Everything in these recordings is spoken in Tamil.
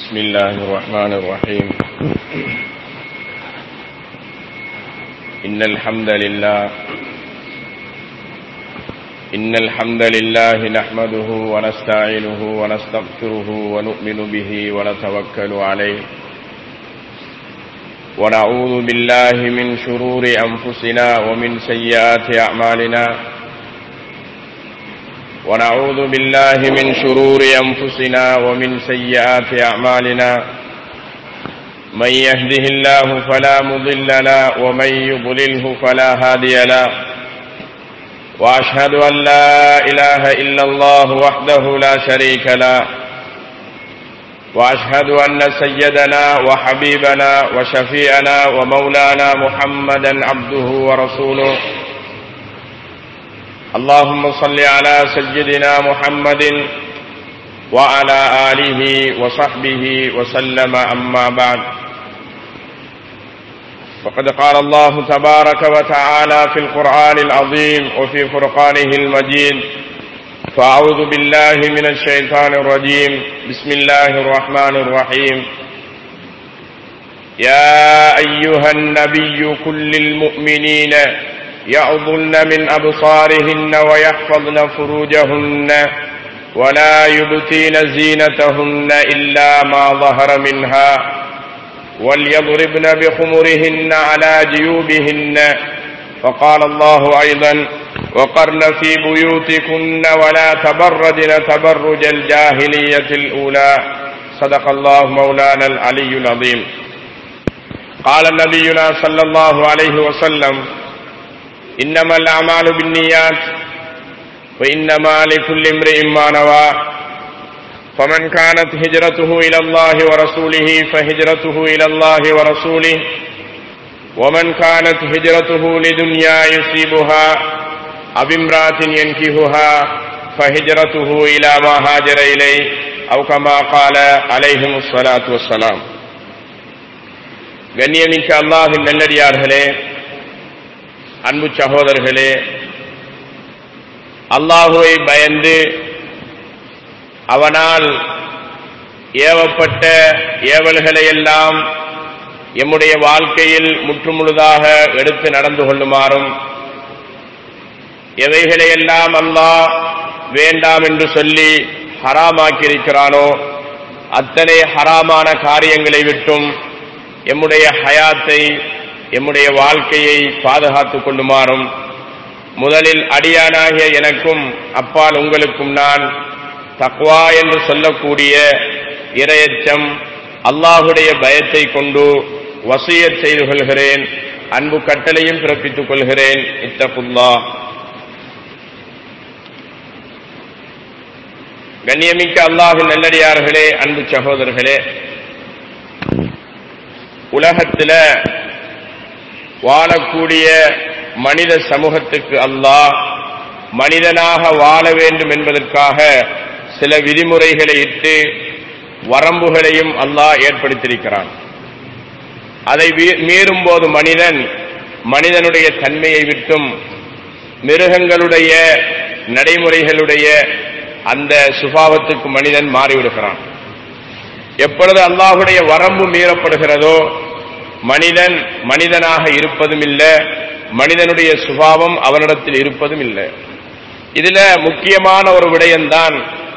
بسم الله الرحمن الرحيم إن الحمد لله إن الحمد لله نحمده ونستعينه ونستغفره ونؤمن به ونتوكل عليه ونعوذ بالله من شرور أنفسنا ومن سيئات أعمالنا ونعوذ بالله من شرور أنفسنا ومن سيئات أعمالنا من يهده الله فلا مضل له ومن يضلله فلا هادي له وأشهد أن لا إله إلا الله وحده لا شريك له وأشهد أن سيدنا وحبيبنا وشفيعنا ومولانا محمدا عبده ورسوله اللهم صل على سيدنا محمد وعلى آله وصحبه وسلم أما بعد فقد قال الله تبارك وتعالى في القرآن العظيم وفي فرقانه المجيد فأعوذ بالله من الشيطان الرجيم بسم الله الرحمن الرحيم يا أيها النبي كل المؤمنين يعظن من أبصارهن ويحفظن فروجهن ولا يبتين زينتهن إلا ما ظهر منها وليضربن بخمرهن على جيوبهن فقال الله أيضا وقرن في بيوتكن ولا تبرجن تبرج الجاهلية الأولى صدق الله مولانا العلي العظيم قال نبينا صلى الله عليه وسلم إنما الأعمال بالنيات وإنما لكل امرئ ما نوى فمن كانت هجرته إلى الله ورسوله فهجرته إلى الله ورسوله ومن كانت هجرته لدنيا يصيبها أو امرأة ينكهها فهجرته إلى ما هاجر إليه أو كما قال عليهم الصلاة والسلام கண்ணியமிக்க அல்லாஹின் நல்லடியார்களே அன்பு சகோதரர்களே அல்லாஹுவை பயந்து அவனால் ஏவப்பட்ட ஏவல்களை எல்லாம் எம்முடைய வாழ்க்கையில் முற்றுமுழுதாக எடுத்து நடந்து கொள்ளுமாறும் எவைகளையெல்லாம் அல்லாஹ் வேண்டாம் என்று சொல்லி ஹராமாக்கியிருக்கிறானோ அத்தனை ஹராமான காரியங்களை விட்டும் எம்முடைய ஹயாத்தை எம்முடைய வாழ்க்கையை பாதுகாத்துக் கொள்ளுமாறும் முதலில் அடியானாகிய எனக்கும் அப்பால் உங்களுக்கும் நான் தக்வா என்று சொல்லக்கூடிய இரையச்சம் அல்லாஹுடைய பயத்தை கொண்டு வசியத் செய்து கொள்கிறேன் அன்பு கட்டளையும் பிறப்பித்துக் கொள்கிறேன் இத்தகுல்லா கண்ணியமிக்க அல்லாஹு நல்லடியார்களே அன்பு சகோதரர்களே உலகத்தில் வாழக்கூடிய மனித சமூகத்துக்கு அல்லாஹ் மனிதனாக வாழ வேண்டும் என்பதற்காக சில விதிமுறைகளை இட்டு வரம்புகளையும் அல்லாஹ் ஏற்படுத்தியிருக்கிறான் அதை மீறும் போது மனிதன் மனிதனுடைய தன்மையை விட்டும் மிருகங்களுடைய நடைமுறைகளுடைய அந்த சுபாவத்துக்கு மனிதன் மாறிவிடுகிறான் எப்பொழுது அல்லாஹுடைய வரம்பு மீறப்படுகிறதோ மனிதன் மனிதனாக இருப்பதும் இல்லை மனிதனுடைய சுபாவம் அவனிடத்தில் இருப்பதும் இல்லை இதுல முக்கியமான ஒரு விடயம்தான்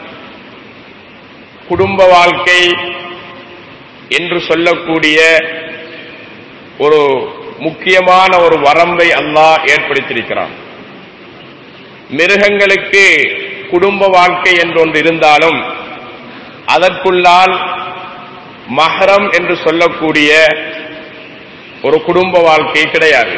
குடும்ப வாழ்க்கை என்று சொல்லக்கூடிய ஒரு முக்கியமான ஒரு வரம்பை அல்லாஹ் ஏற்படுத்தியிருக்கிறான் மிருகங்களுக்கு குடும்ப வாழ்க்கை என்றொன்று இருந்தாலும் அதற்குள்ளால் மஹரம் என்று சொல்லக்கூடிய ஒரு குடும்ப வாழ்க்கை கிடையாது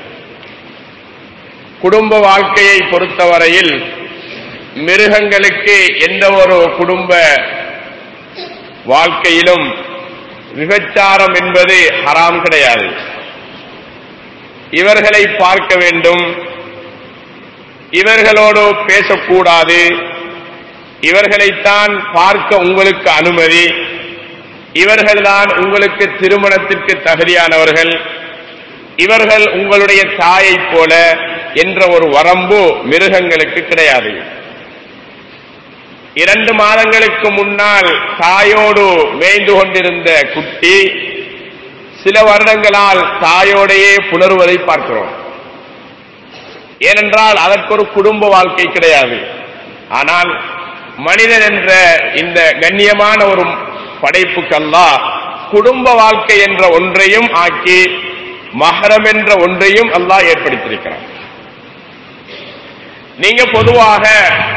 குடும்ப வாழ்க்கையை பொறுத்தவரையில் மிருகங்களுக்கு எந்த ஒரு குடும்ப வாழ்க்கையிலும் விபச்சாரம் என்பது ஹராம் கிடையாது இவர்களை பார்க்க வேண்டும் இவர்களோடு பேசக்கூடாது இவர்களைத்தான் பார்க்க உங்களுக்கு அனுமதி இவர்கள்தான் உங்களுக்கு திருமணத்திற்கு தகுதியானவர்கள் இவர்கள் உங்களுடைய தாயை போல என்ற ஒரு வரம்பு மிருகங்களுக்கு கிடையாது இரண்டு மாதங்களுக்கு முன்னால் தாயோடு மேய்ந்து கொண்டிருந்த குட்டி சில வருடங்களால் தாயோடையே புணர்வதை பார்க்கிறோம் ஏனென்றால் அதற்கு ஒரு குடும்ப வாழ்க்கை கிடையாது ஆனால் மனிதன் என்ற இந்த கண்ணியமான ஒரு படைப்புக்கல்லா குடும்ப வாழ்க்கை என்ற ஒன்றையும் ஆக்கி மகரம் என்ற ஒன்றையும் அல்லாஹ் ஏற்படுத்தியிருக்கிறான் நீங்க பொதுவாக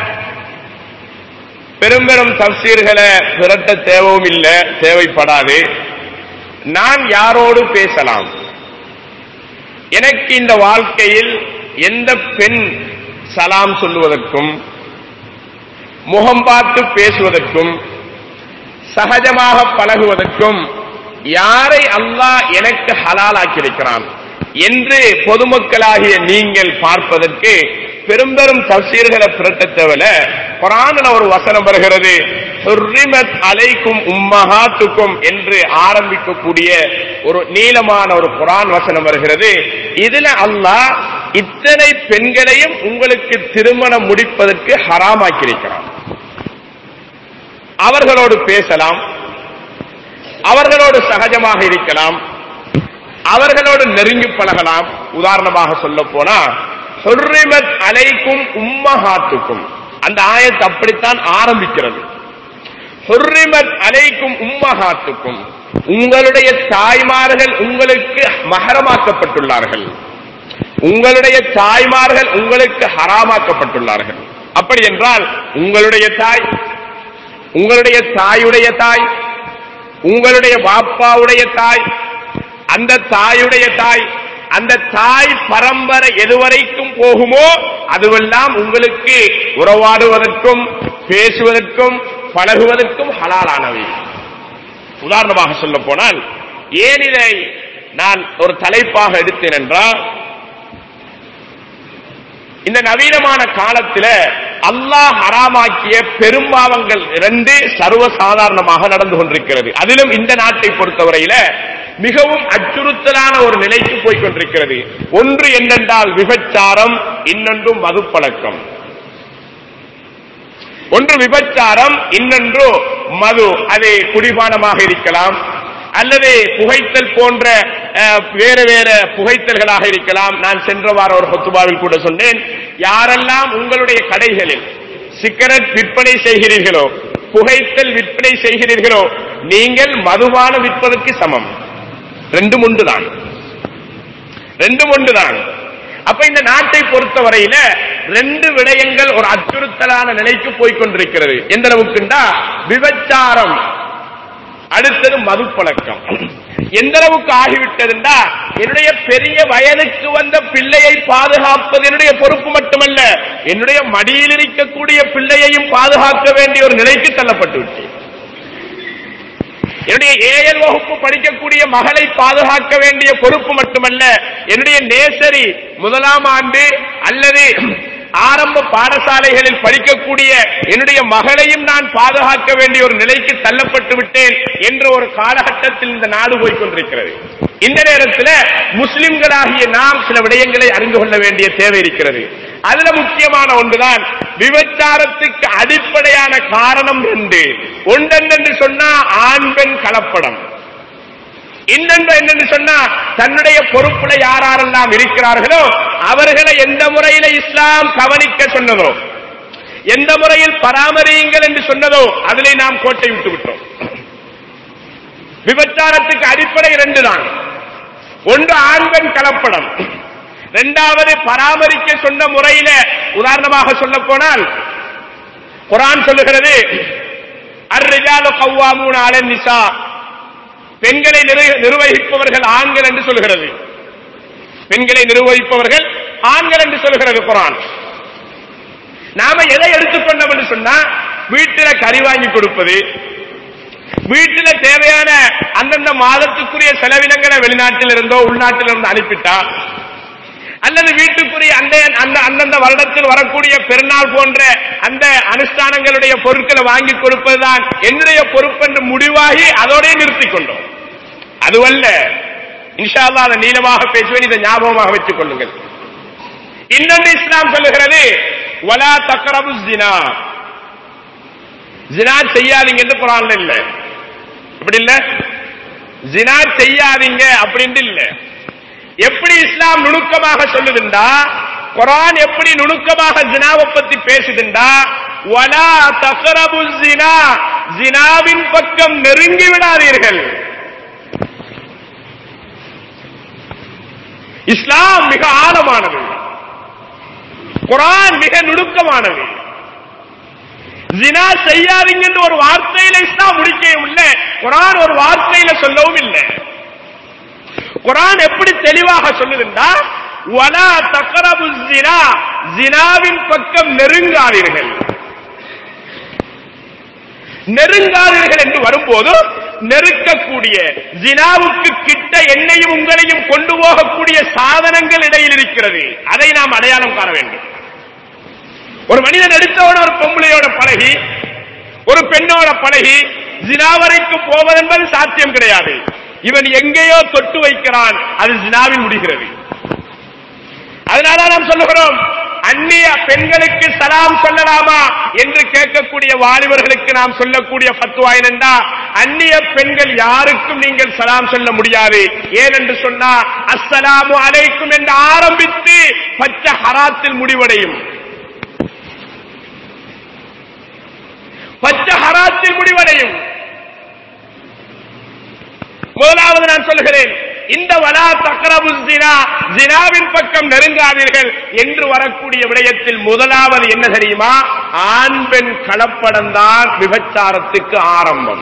பெரும் பெரும் தப்சீர்களை திரட்ட தேவையும் இல்லை தேவைப்படாது நான் யாரோடு பேசலாம் எனக்கு இந்த வாழ்க்கையில் எந்த பெண் சலாம் சொல்லுவதற்கும் முகம் பார்த்து பேசுவதற்கும் சகஜமாக பழகுவதற்கும் யாரை அல்லாஹ் எனக்கு ஹலால் ஆக்கியிருக்கிறான் என்று பொதுமக்களாகிய நீங்கள் பார்ப்பதற்கு பெரும் பெரும் தப்சீர்களை புரட்ட தேவல குரானில் ஒரு வசனம் வருகிறது ஹுர்ரிமத் அலைக்கும் உம்மஹாத்துக்கும் என்று ஆரம்பிக்கக்கூடிய ஒரு நீளமான ஒரு குரான் வசனம் வருகிறது இதுல அல்லாஹ் இத்தனை பெண்களையும் உங்களுக்கு திருமணம் முடிப்பதற்கு ஹராமாக்கியிருக்கிறான் அவர்களோடு பேசலாம் அவர்களோடு சகஜமாக இருக்கலாம் அவர்களோடு நெருங்கி பழகலாம் உதாரணமாக சொல்ல போனா ஹுர்ரிமத் அலைக்கும் உம்மஹாத்துக்கும் அந்த ஆயத்து அப்படித்தான் ஆரம்பிக்கிறது ஹுர்ரிமத் அலைக்கும் உம்மஹாத்துக்கும் உங்களுடைய தாய்மார்கள் உங்களுக்கு மகரமாக்கப்பட்டுள்ளார்கள் உங்களுடைய தாய்மார்கள் உங்களுக்கு ஹராமாக்கப்பட்டுள்ளார்கள் அப்படி என்றால் உங்களுடைய தாய் உங்களுடைய தாயுடைய தாய் உங்களுடைய பாப்பாவுடைய தாய் அந்த தாயுடைய தாய் அந்த தாய் பரம்பரை எதுவரைக்கும் போகுமோ அதுவெல்லாம் உங்களுக்கு உறவாடுவதற்கும் பேசுவதற்கும் பழகுவதற்கும் ஹலாலானவை உதாரணமாக சொல்ல போனால் ஏன் இதை நான் ஒரு தலைப்பாக எடுத்தேன் என்றால் இந்த நவீனமான காலத்துல அல்லாஹ் ஹராமாக்கிய பெரும்பாவங்கள் இரண்டு சர்வசாதாரணமாக நடந்து கொண்டிருக்கிறது அதிலும் இந்த நாட்டை பொறுத்தவரையில மிகவும் அச்சுறுத்தலான ஒரு நிலைக்கு போய் கொண்டிருக்கிறது ஒன்று என்னென்றால் விபச்சாரம் இன்னொன்று மதுப்பழக்கம் ஒன்று விபச்சாரம் இன்னொன்று மது அது குடிபானமாக இருக்கலாம் அல்லது புகைத்தல் போன்ற அஹ், வேறு வேறு புகைத்தல்களாக இருக்கலாம் நான் சென்ற வார ஒரு ஹொத்துபாவில் கூட சொன்னேன் யாரெல்லாம் உங்களுடைய கடைகளில் சிகரெட் விற்பனை செய்கிறீர்களோ புகைத்தல் விற்பனை செய்கிறீர்களோ நீங்கள் மதுபானம் விற்பதற்கு சமம் ரெண்டும் ஒன்றுதான் ரெண்டும் ஒன்றுதான் அப்ப இந்த நாட்டை பொறுத்தவரையில ரெண்டு விடயங்கள் ஒரு அச்சுறுத்தலான நிலைக்கு போய் கொண்டிருக்கிறது எந்த அளவுக்குண்டா விபச்சாரம் அடுத்தது மதுப்பழக்கம் எந்த அளவுக்கு ஆகிவிட்டதுண்டா என்னுடைய பெரிய வயதுக்கு வந்த பிள்ளையை பாதுகாப்பது என்னுடைய பொறுப்பு மட்டுமல்ல என்னுடைய மடியில் இருக்கக்கூடிய பிள்ளையையும் பாதுகாக்க வேண்டிய ஒரு நிலைக்கு தள்ளப்பட்டு விட்டேன் என்னுடைய ஏழல் வகுப்பு படிக்கக்கூடிய மகளை பாதுகாக்க வேண்டிய பொறுப்பு மட்டுமல்ல என்னுடைய நேசரி முதலாம் ஆண்டு அல்லது ஆரம்ப பாடசாலைகளில் படிக்கக்கூடிய என்னுடைய மகளையும் நான் பாதுகாக்க வேண்டிய ஒரு நிலைக்கு தள்ளப்பட்டு விட்டேன் என்ற ஒரு காலகட்டத்தில் இந்த நாடு போய் கொண்டிருக்கிறது இந்த நேரத்தில் முஸ்லிம்களாகிய நாம் சில விடயங்களை அறிந்து கொள்ள வேண்டிய தேவை இருக்கிறது அதுல முக்கியமான ஒன்றுதான் விபச்சாரத்துக்கு அடிப்படையான காரணம் ரெண்டு ஒன்றென்று சொன்னா ஆண் பெண் கலப்படம் இன்னொன்று என்னன்னு சொன்னா தன்னுடைய பொறுப்புல யாரெல்லாம் இருக்கிறார்களோ அவர்களை எந்த முறையில இஸ்லாம் கவனிக்க சொன்னதோ எந்த முறையில் பராமரியுங்கள் என்று சொன்னதோ அதிலே நாம் கோட்டை விட்டு விட்டோம் விபச்சாரத்துக்கு அடிப்படை இரண்டு தான் ஒன்று ஆண் பெண் கலப்படம் இரண்டாவது பராமரிக்க சொன்ன முறையில உதாரணமாக சொல்ல போனால் குரான் சொல்லுகிறது அர்ரிஜாலு கவ்வாமூன அலன் நிசா பெண்களை நிரு- நிர்வகிப்பவர்கள் ஆண்கள் என்று சொல்கிறது பெண்களை நிர்வகிப்பவர்கள் ஆண்கள் என்று சொல்கிறது குரான் நாம எதை எடுத்துக்கொண்டோம் என்று சொன்னா வீட்டில கறி வாங்கி கொடுப்பது வீட்டில தேவையான அந்தந்த மாதத்துக்குரிய செலவினங்களை வெளிநாட்டில் இருந்தோ உள்நாட்டில் இருந்து அனுப்பிட்டா அல்லது வீட்டுக்குரிய அந்த அந்த அந்தந்த வருடத்தில் வரக்கூடிய பெருநாள் போன்ற அந்த அனுஷ்டானங்களுடைய பொருட்களை வாங்கி கொடுப்பதுதான் என்னுடைய பொறுப்பு என்று முடிவாகி அதோடய நிறுத்திக் கொண்டோம் அதுவல்ல இன்ஷா அல்லாஹ் அதை நீளமாக பேசுவேன் இதை ஞாபகமாக வச்சுக் கொள்ளுங்கள் இன்னொன்று இஸ்லாம் சொல்லுகிறது வலா தக்ரபு ஜினா ஜினா செய்யாதீங்க என்று குரான்ல இல்ல இப்படி இல்ல ஜினா செய்யாதீங்க அப்படின்னு இல்ல எப்படி இஸ்லாம் நுணுக்கமாக சொல்லுதுண்டா குரான் எப்படி நுணுக்கமாக ஜினாவை பத்தி பேசுதுண்டா வலா தக்ரபு ஜினா ஜினாவின் பக்கம் நெருங்கி விடாதீர்கள் இஸ்லாம் மிக ஆழமானது குரான் மிக நுணுக்கமானது ஜினா செய்யாதீங்கன்னு ஒரு வார்த்தையில இஸ்லாம் முடிக்கவும் இல்லை குரான் ஒரு வார்த்தையில சொல்லவும் இல்லை குரான் எப்படி தெளிவாக சொல்லுதுண்டா வலா தக்கரபு ஜினா ஜினாவின் பக்கம் நெருங்காதீர்கள் நெருங்காதீர்கள் என்று வரும்போது நெருக்கக்கூடிய ஜினாவுக்கு கிட்ட என்னையும் உங்களையும் கொண்டு போகக்கூடிய சாதனங்கள் இடையில் இருக்கிறது அதை நாம் அடையாளம் காண வேண்டும் ஒரு மனிதன் எடுத்தோட ஒரு பொம்பளையோட பழகி ஒரு பெண்ணோட பழகி ஜினா வரைக்கும் போவதென்பது சாத்தியம் கிடையாது இவன் எங்கேயோ தொட்டு வைக்கிறான் அது ஜினாவில் முடிகிறது அதனால நாம் சொல்லுகிறோம் அந்நிய பெண்களுக்கு சலாம் சொல்லலாமா என்று கேட்கக்கூடிய வாலிபர்களுக்கு நாம் சொல்லக்கூடிய பத்துவா என்னண்டா அந்நிய பெண்கள் யாருக்கும் நீங்கள் சலாம் சொல்ல முடியாது ஏனென்று சொன்னா அஸ்ஸலாமு அலைக்கும் என்று ஆரம்பித்து பச்சை ஹராத்தில் முடிவடையும் பச்சை ஹராத்தில் முடிவடையும் முதலாவது நான் சொல்லுகிறேன் இந்த வலா தக்கரபு ஜினா ஜினாவின் பக்கம் நெருங்காதீர்கள் என்று வரக்கூடிய விடயத்தில் முதலாவது என்ன தெரியுமா ஆண் பெண் கலப்படம் தான் விபச்சாரத்துக்கு ஆரம்பம்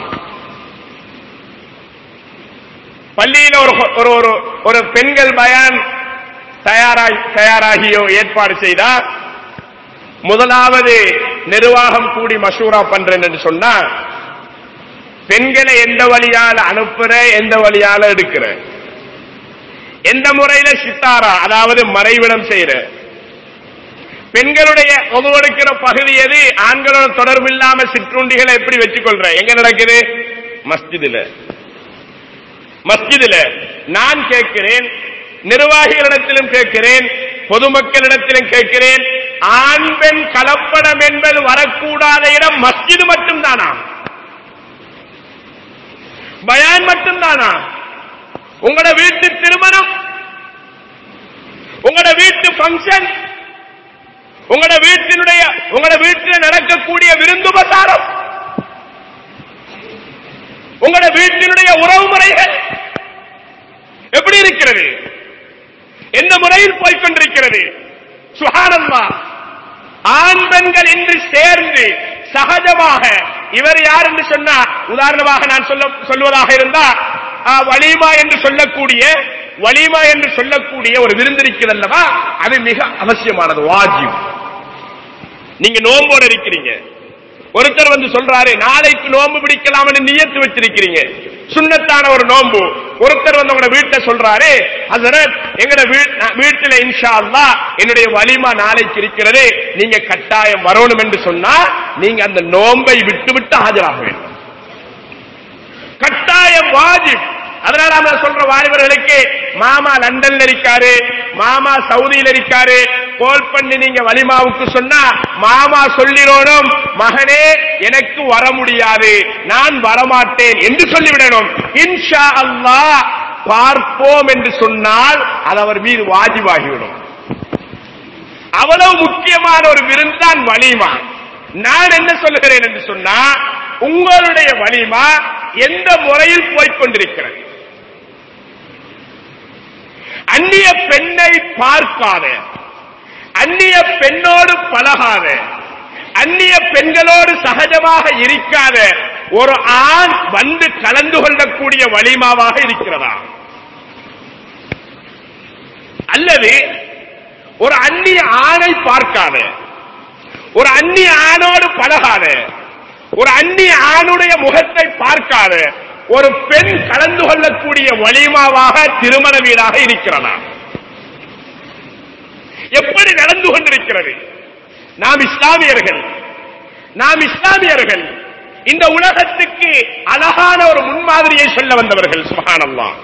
பள்ளியில ஒரு ஒரு ஒரு ஒரு பெண்கள் பயான் தயாராகி தயாராகியோ ஏற்பாடு செய்தா முதலாவது நிர்வாகம் கூடி மசூரா பண்றேன் என்று சொன்னா பெண்களை எந்த வழியால அனுப்புற எந்த வழியால எடுக்கிற எந்த முறையில சித்தாரா அதாவது மறைவிடம் செய்யற பெண்களுடைய ஒதுவெடுக்கிற பகுதி எது ஆண்களோட தொடர்பு இல்லாம சிற்றுண்டிகளை எப்படி வச்சுக்கொள்ற எங்க நடக்குது மஸ்ஜிதுல மஸ்ஜிதுல நான் கேட்கிறேன் நிர்வாகிகளிடத்திலும் கேட்கிறேன் பொதுமக்களிடத்திலும் கேட்கிறேன் ஆண் பெண் கலப்படம் என்பது வரக்கூடாத இடம் மஸ்ஜிது மட்டும்தானா பயான் மட்டும்தானா உங்களோட வீட்டு திருமணம் உங்களோட வீட்டு பங்கன் உங்களோட வீட்டினுடைய உங்களோட வீட்டில் நடக்கக்கூடிய விருந்துபசாரம் உங்களோட வீட்டினுடைய உறவு முறைகள் எப்படி இருக்கிறது எந்த முறையில் போய்கொண்டிருக்கிறது சுகானந்தா ஆண் பெண்கள் என்று சேர்ந்து சகஜமாக இவர் யார் என்று சொன்னா உதாரணமாக நான் சொல்ல சொல்வதாக இருந்தா ஆ, வலிமா என்று சொல்லக்கூடிய வலிமா என்று சொல்லக்கூடிய ஒரு விருந்திருக்கிறது அல்லவா அது மிக அவசியமானது வாஜிப் நீங்க நோம்போட இருக்கிறீங்க ஒருத்தர் வந்து சொல்றாரு நாளைக்கு நோன்பு பிடிக்கலாம்னு நியத்து வச்சிருக்கிறீங்க சுண்ணத்தான ஒரு நோன்பு ஒருத்தர் வந்து உங்களோட வீட்டை சொல்றாரு ஹசரத் எங்கட வீ- நா- வீட்டுல இன்ஷா அல்லாஹ் என்னுடைய வலிமா நாளைக்கு இருக்கிறது நீங்க கட்டாயம் வரணும் என்று சொன்னா நீங்க அந்த நோன்பை விட்டு விட்டு ஆஜராக வேண்டும் கட்டாயம் வாஜிப் அதனால நான் சொல்ற வாலிபர்களுக்கு மாமா லண்டன்ல இருக்காரு மாமா சவுதியில இருக்காரு கோல் பண்ணி நீங்க வலிமாவுக்கு சொன்னா மாமா சொல்லிடணும் மகனே எனக்கு வர முடியாது நான் வரமாட்டேன் என்று சொல்லிவிடணும் இன்ஷா அல்லாஹ் பார்ப்போம் என்று சொன்னால் அது அவர் மீது வாஜிபாகிவிடும் அவ்வளவு முக்கியமான ஒரு விருந்தான் வலிமா நான் என்ன சொல்லுகிறேன் என்று சொன்னா உங்களுடைய வலிமா எந்த முறையில் போய்க் கொண்டிருக்கிறது அந்நிய பெண்ணை பார்க்காத அந்நிய பெண்ணோடு பழகாத அந்நிய பெண்களோடு சகஜமாக இருக்காத ஒரு ஆண் வந்து கலந்து கொள்ளக்கூடிய வலிமாவாக இருக்கிறதா அல்லது ஒரு அந்நிய ஆணை பார்க்காத ஒரு அந்நிய ஆணோடு பழகாத ஒரு அந்நிய ஆணுடைய முகத்தை பார்க்காத ஒரு பெண் கலந்து கொள்ளக்கூடிய வலிமாவாக திருமண வீடாக இருக்கிறதா எப்படி நடந்து கொண்டிருக்கிறது நாம் இஸ்லாமியர்கள் நாம் இஸ்லாமியர்கள் இந்த உலகத்துக்கு அழகான ஒரு முன்மாதிரியை சொல்ல வந்தவர்கள் சுபஹானல்லாஹ்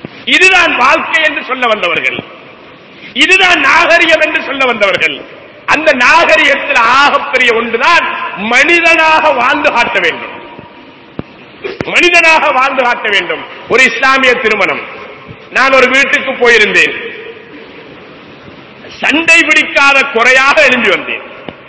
இதுதான் வாழ்க்கை என்று சொல்ல வந்தவர்கள் இதுதான் நாகரிகம் என்று சொல்ல வந்தவர்கள் அந்த நாகரிகத்தில் ஆகப்பெரிய ஒன்றுதான் மனிதனாக வாழ்ந்து காட்ட வேண்டும் மனிதனாக வாழ்ந்து காட்ட வேண்டும் ஒரு இஸ்லாமிய திருமணம் நான் ஒரு வீட்டுக்கு போயிருந்தேன் சண்டை பிடிக்காத குறையாக எழும்பி வந்தேன்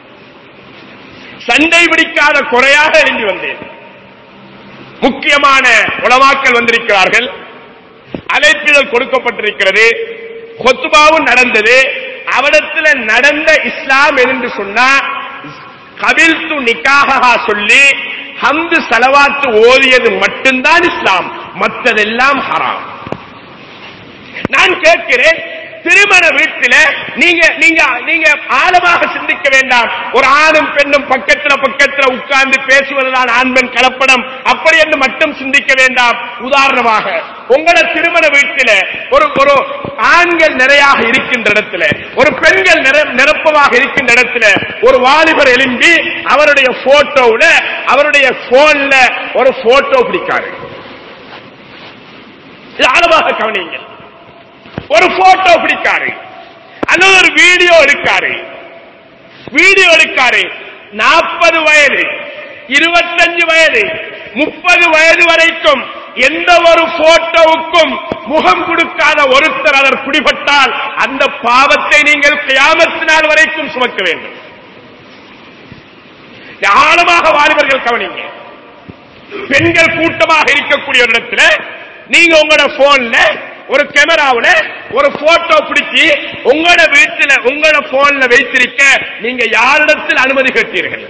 சண்டை பிடிக்காத குறையாக எழும்பி வந்தேன் முக்கியமான உளவாக்கள் வந்திருக்கிறார்கள் அழைப்பிதழ் கொடுக்கப்பட்டிருக்கிறது கொத்துபாவும் நடந்தது அவடத்துல நடந்த இஸ்லாம் என்று சொன்னா கபில் து நிக்காகா சொல்லி ஹம்து சலவாத்து ஓதியது மட்டும்தான் இஸ்லாம் மற்றதெல்லாம் ஹராம் நான் கேட்கிறேன் திருமண வீட்டில நீங்க நீங்க நீங்க ஆழமாக சிந்திக்க வேண்டாம் ஒரு ஆணும் பெண்ணும் பக்கத்துல பக்கத்துல உட்கார்ந்து பேசுவதுதான் ஆண்மன் கலப்படம் அப்படி என்று மட்டும் சிந்திக்க வேண்டாம் உதாரணமாக உங்கள திருமண வீட்டில ஒரு ஒரு ஆண்கள் நிறையாக இருக்கின்ற இடத்துல ஒரு பெண்கள் நிர- நிரப்பமாக இருக்கின்ற இடத்துல ஒரு வாலிபர் எழும்பி அவருடைய போட்டோவுல அவருடைய போன்ல ஒரு போட்டோ பிடிக்காரு இது ஆழமாக கவனியுங்கள் ஒரு போட்டோ பிடிக்காரு அல்லது ஒரு வீடியோ எடுக்காரு வீடியோ எடுக்காரு நாற்பது வயது இருபத்தஞ்சு வயது முப்பது வயது வரைக்கும் எந்த ஒரு போட்டோவுக்கும் முகம் கொடுக்காத ஒருத்தர் அதர் பிடிபட்டால் அந்த பாவத்தை நீங்கள் கியாமத்து நாள் வரைக்கும் சுமக்க வேண்டும் ஆழமாக வாலிபர்கள் கவனிங்க பெண்கள் கூட்டமாக இருக்கக்கூடிய ஒரு இடத்துல நீங்க உங்களோட போன்ல ஒரு கேமராவுல ஒரு போட்டோ பிடிச்சி உங்களோட வீட்டுல உங்களோட போன்ல வைத்திருக்க நீங்க யாரிடத்தில் அனுமதி கேட்டீர்கள்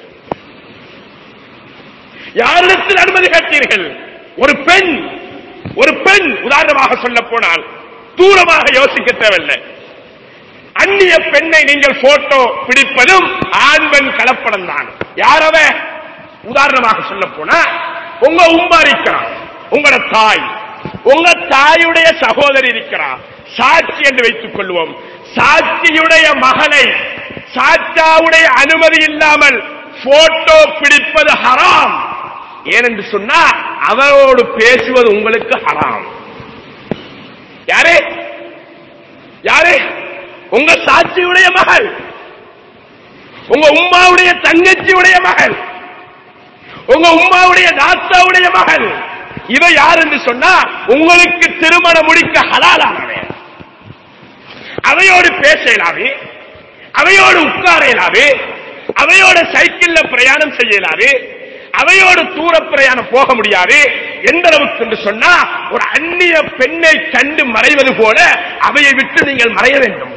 யாரிடத்தில் அனுமதி கேட்டீர்கள் ஒரு பெண் ஒரு பெண் உதாரணமாக சொல்ல போனால் தூரமாக யோசிக்க தேவையில்லை அந்நிய பெண்ணை நீங்கள் போட்டோ பிடிப்பதும் ஆண் பெண் கலப்படம் தான் யாரவ உதாரணமாக சொல்ல போனா உங்க உம்மா இருக்கிறான் உங்களோட தாய் உங்க தாயுடைய சகோதரி இருக்கிறார் சாட்சி என்று வைத்துக் கொள்வோம் சாட்சியுடைய மகளை சாச்சாவுடைய அனுமதி இல்லாமல் போட்டோ பிடிப்பது ஹராம் ஏனென்று சொன்னா அவரோடு பேசுவது உங்களுக்கு ஹராம் யாரே யாரே உங்க சாட்சியுடைய மகள் உங்க உம்மாவுடைய தங்கச்சியுடைய மகள் உங்க உம்மாவுடைய தாத்தாவுடைய மகள் இவ யார் என்று சொன்னா உங்களுக்கு திருமணம் முடிக்க ஹலாலானவே அவையோடு பேச இயலாது அவையோடு உட்கார இயலாது அவையோட சைக்கிள்ல பிரயாணம் செய்ய இயலாது அவையோடு தூர பிரயாணம் போக முடியாது எந்த அளவுக்கு என்று சொன்னா ஒரு அந்நிய பெண்ணை கண்டு மறைவது போல அவையை விட்டு நீங்கள் மறைய வேண்டும்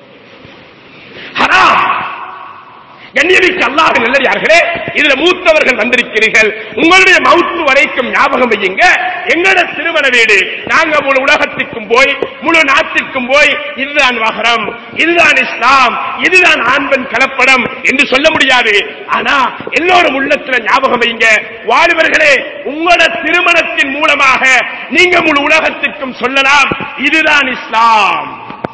ஹராம் கண்ணியமிக்க அல்லாஹ் நல்லடியார்களே இதுல மூத்தவர்கள் வந்திருக்கிறீர்கள் உங்களுடைய மவுத்து வரைக்கும் ஞாபகம் வையுங்க எங்கட திருமண வீடு நாங்க முழு உலகத்திற்கும் போய் முழு நாட்டிற்கும் போய் இதுதான் வகரம் இதுதான் இஸ்லாம் இதுதான் ஆண்பன் கலப்படம் என்று சொல்ல முடியாது ஆனா எல்லோரும் உள்ளத்துல ஞாபகம் வைங்க வாலிபர்களே உங்களோட திருமணத்தின் மூலமாக நீங்க முழு உலகத்திற்கும் சொல்லலாம் இதுதான் இஸ்லாம்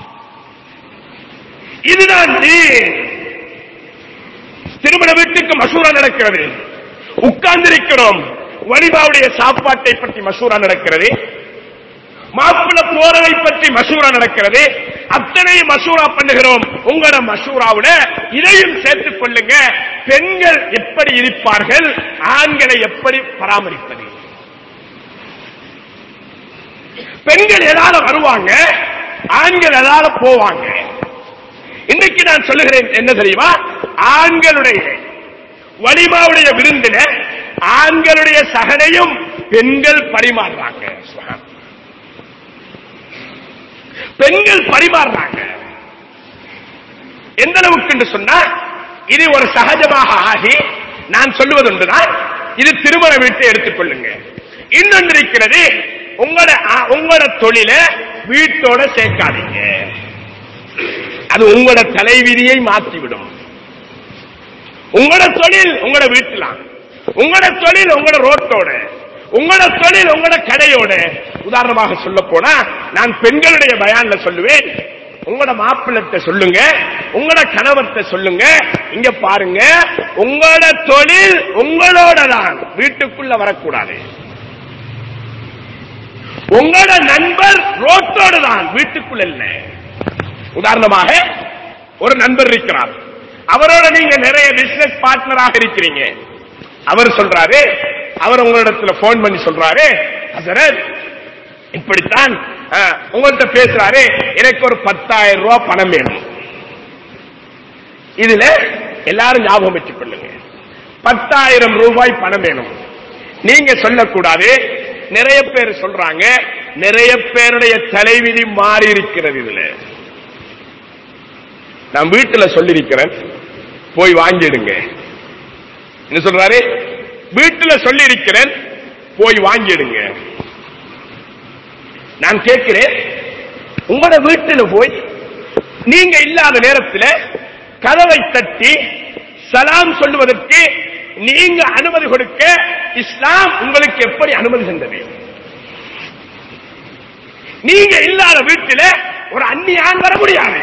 இதுதான் தீன் திருமண வீட்டுக்கு மசூரா நடக்கிறது உட்கார்ந்திருக்கிறோம் வலிபாவுடைய சாப்பாட்டை பற்றி மசூரா நடக்கிறது மாப்பிள்ள போறதை பற்றி மசூரா நடக்கிறது அத்தனை மசூரா பண்ணுகிறோம் உங்களோட மசூராவுல இதையும் சேர்த்துக் கொள்ளுங்க பெண்கள் எப்படி இருப்பார்கள் ஆண்களை எப்படி பராமரிப்பது பெண்கள் எதால வருவாங்க ஆண்கள் எதால போவாங்க இன்னைக்கு நான் சொல்லுகிறேன் என்ன தெரியுமா ஆண்களுடைய வலிமாவுடைய விருந்தின ஆண்களுடைய சகனையும் பெண்கள் பரிமாறுறாங்க சுபஹான். பெண்கள் பரிமாறுறாங்க எந்த அளவுக்கு என்று சொன்னா இது ஒரு சகஜமாக ஆகி நான் சொல்லுவது ஒன்றுதான் இது திருமண வீட்டை எடுத்துக்கொள்ளுங்க இன்னொன்று இருக்கிறது உங்களோட ஆ- உங்களோட தொழில வீட்டோட சேர்க்காதீங்க அது உங்களோட தலைவிதியை மாற்றிவிடும் உங்களோட தொழில் உங்களோட வீட்டுல உங்களோட தொழில் உங்களோட ரோட்டோட உங்களோட தொழில் உங்களோட கடையோட உதாரணமாக சொல்ல போனா நான் பெண்களுடைய பயான்ல சொல்லுவேன் உங்களோட மாப்பிள்ளத்தை சொல்லுங்க உங்களோட கணவர்கிட்ட சொல்லுங்க இங்க பாருங்க உங்களோட தொழில் உங்களோட தான் வீட்டுக்குள்ள வரக்கூடாது உங்களோட நண்பர் ரோட்டோடு தான் வீட்டுக்குள்ள இல்லை உதாரணமாக ஒரு நண்பர் இருக்கிறார் அவரோட நீங்க நிறைய பிசினஸ் பார்ட்னராக இருக்கிறீங்க அவர் சொல்றாரு அவர் உங்களிடத்துல போன் பண்ணி சொல்றாரு ஹசரத் இப்படித்தான் அஹ், உங்கள்ட்ட பேசுறாரு எனக்கு ஒரு பத்தாயிரம் ரூபாய் பணம் வேணும் இதுல எல்லாரும் ஞாபகம் வச்சுக் கொள்ளுங்க பத்தாயிரம் ரூபாய் பணம் வேணும் நீங்க சொல்லக்கூடாது நிறைய பேர் சொல்றாங்க நிறைய பேருடைய தலைவிதி மாறி இருக்கிறது இதுல நான் வீட்டுல சொல்லியிருக்கிறேன் போய் வாங்கிடுங்க என்ன சொல்றாரு வீட்டுல சொல்லியிருக்கிறேன் போய் வாங்கிடுங்க நான் கேட்கிறேன் உங்களோட வீட்டுல போய் நீங்க இல்லாத நேரத்தில் கதவை தட்டி சலாம் சொல்லுவதற்கு நீங்க அனுமதி கொடுக்க இஸ்லாம் உங்களுக்கு எப்படி அனுமதி தந்தது நீங்க இல்லாத வீட்டில ஒரு அந்நியான் வர முடியாது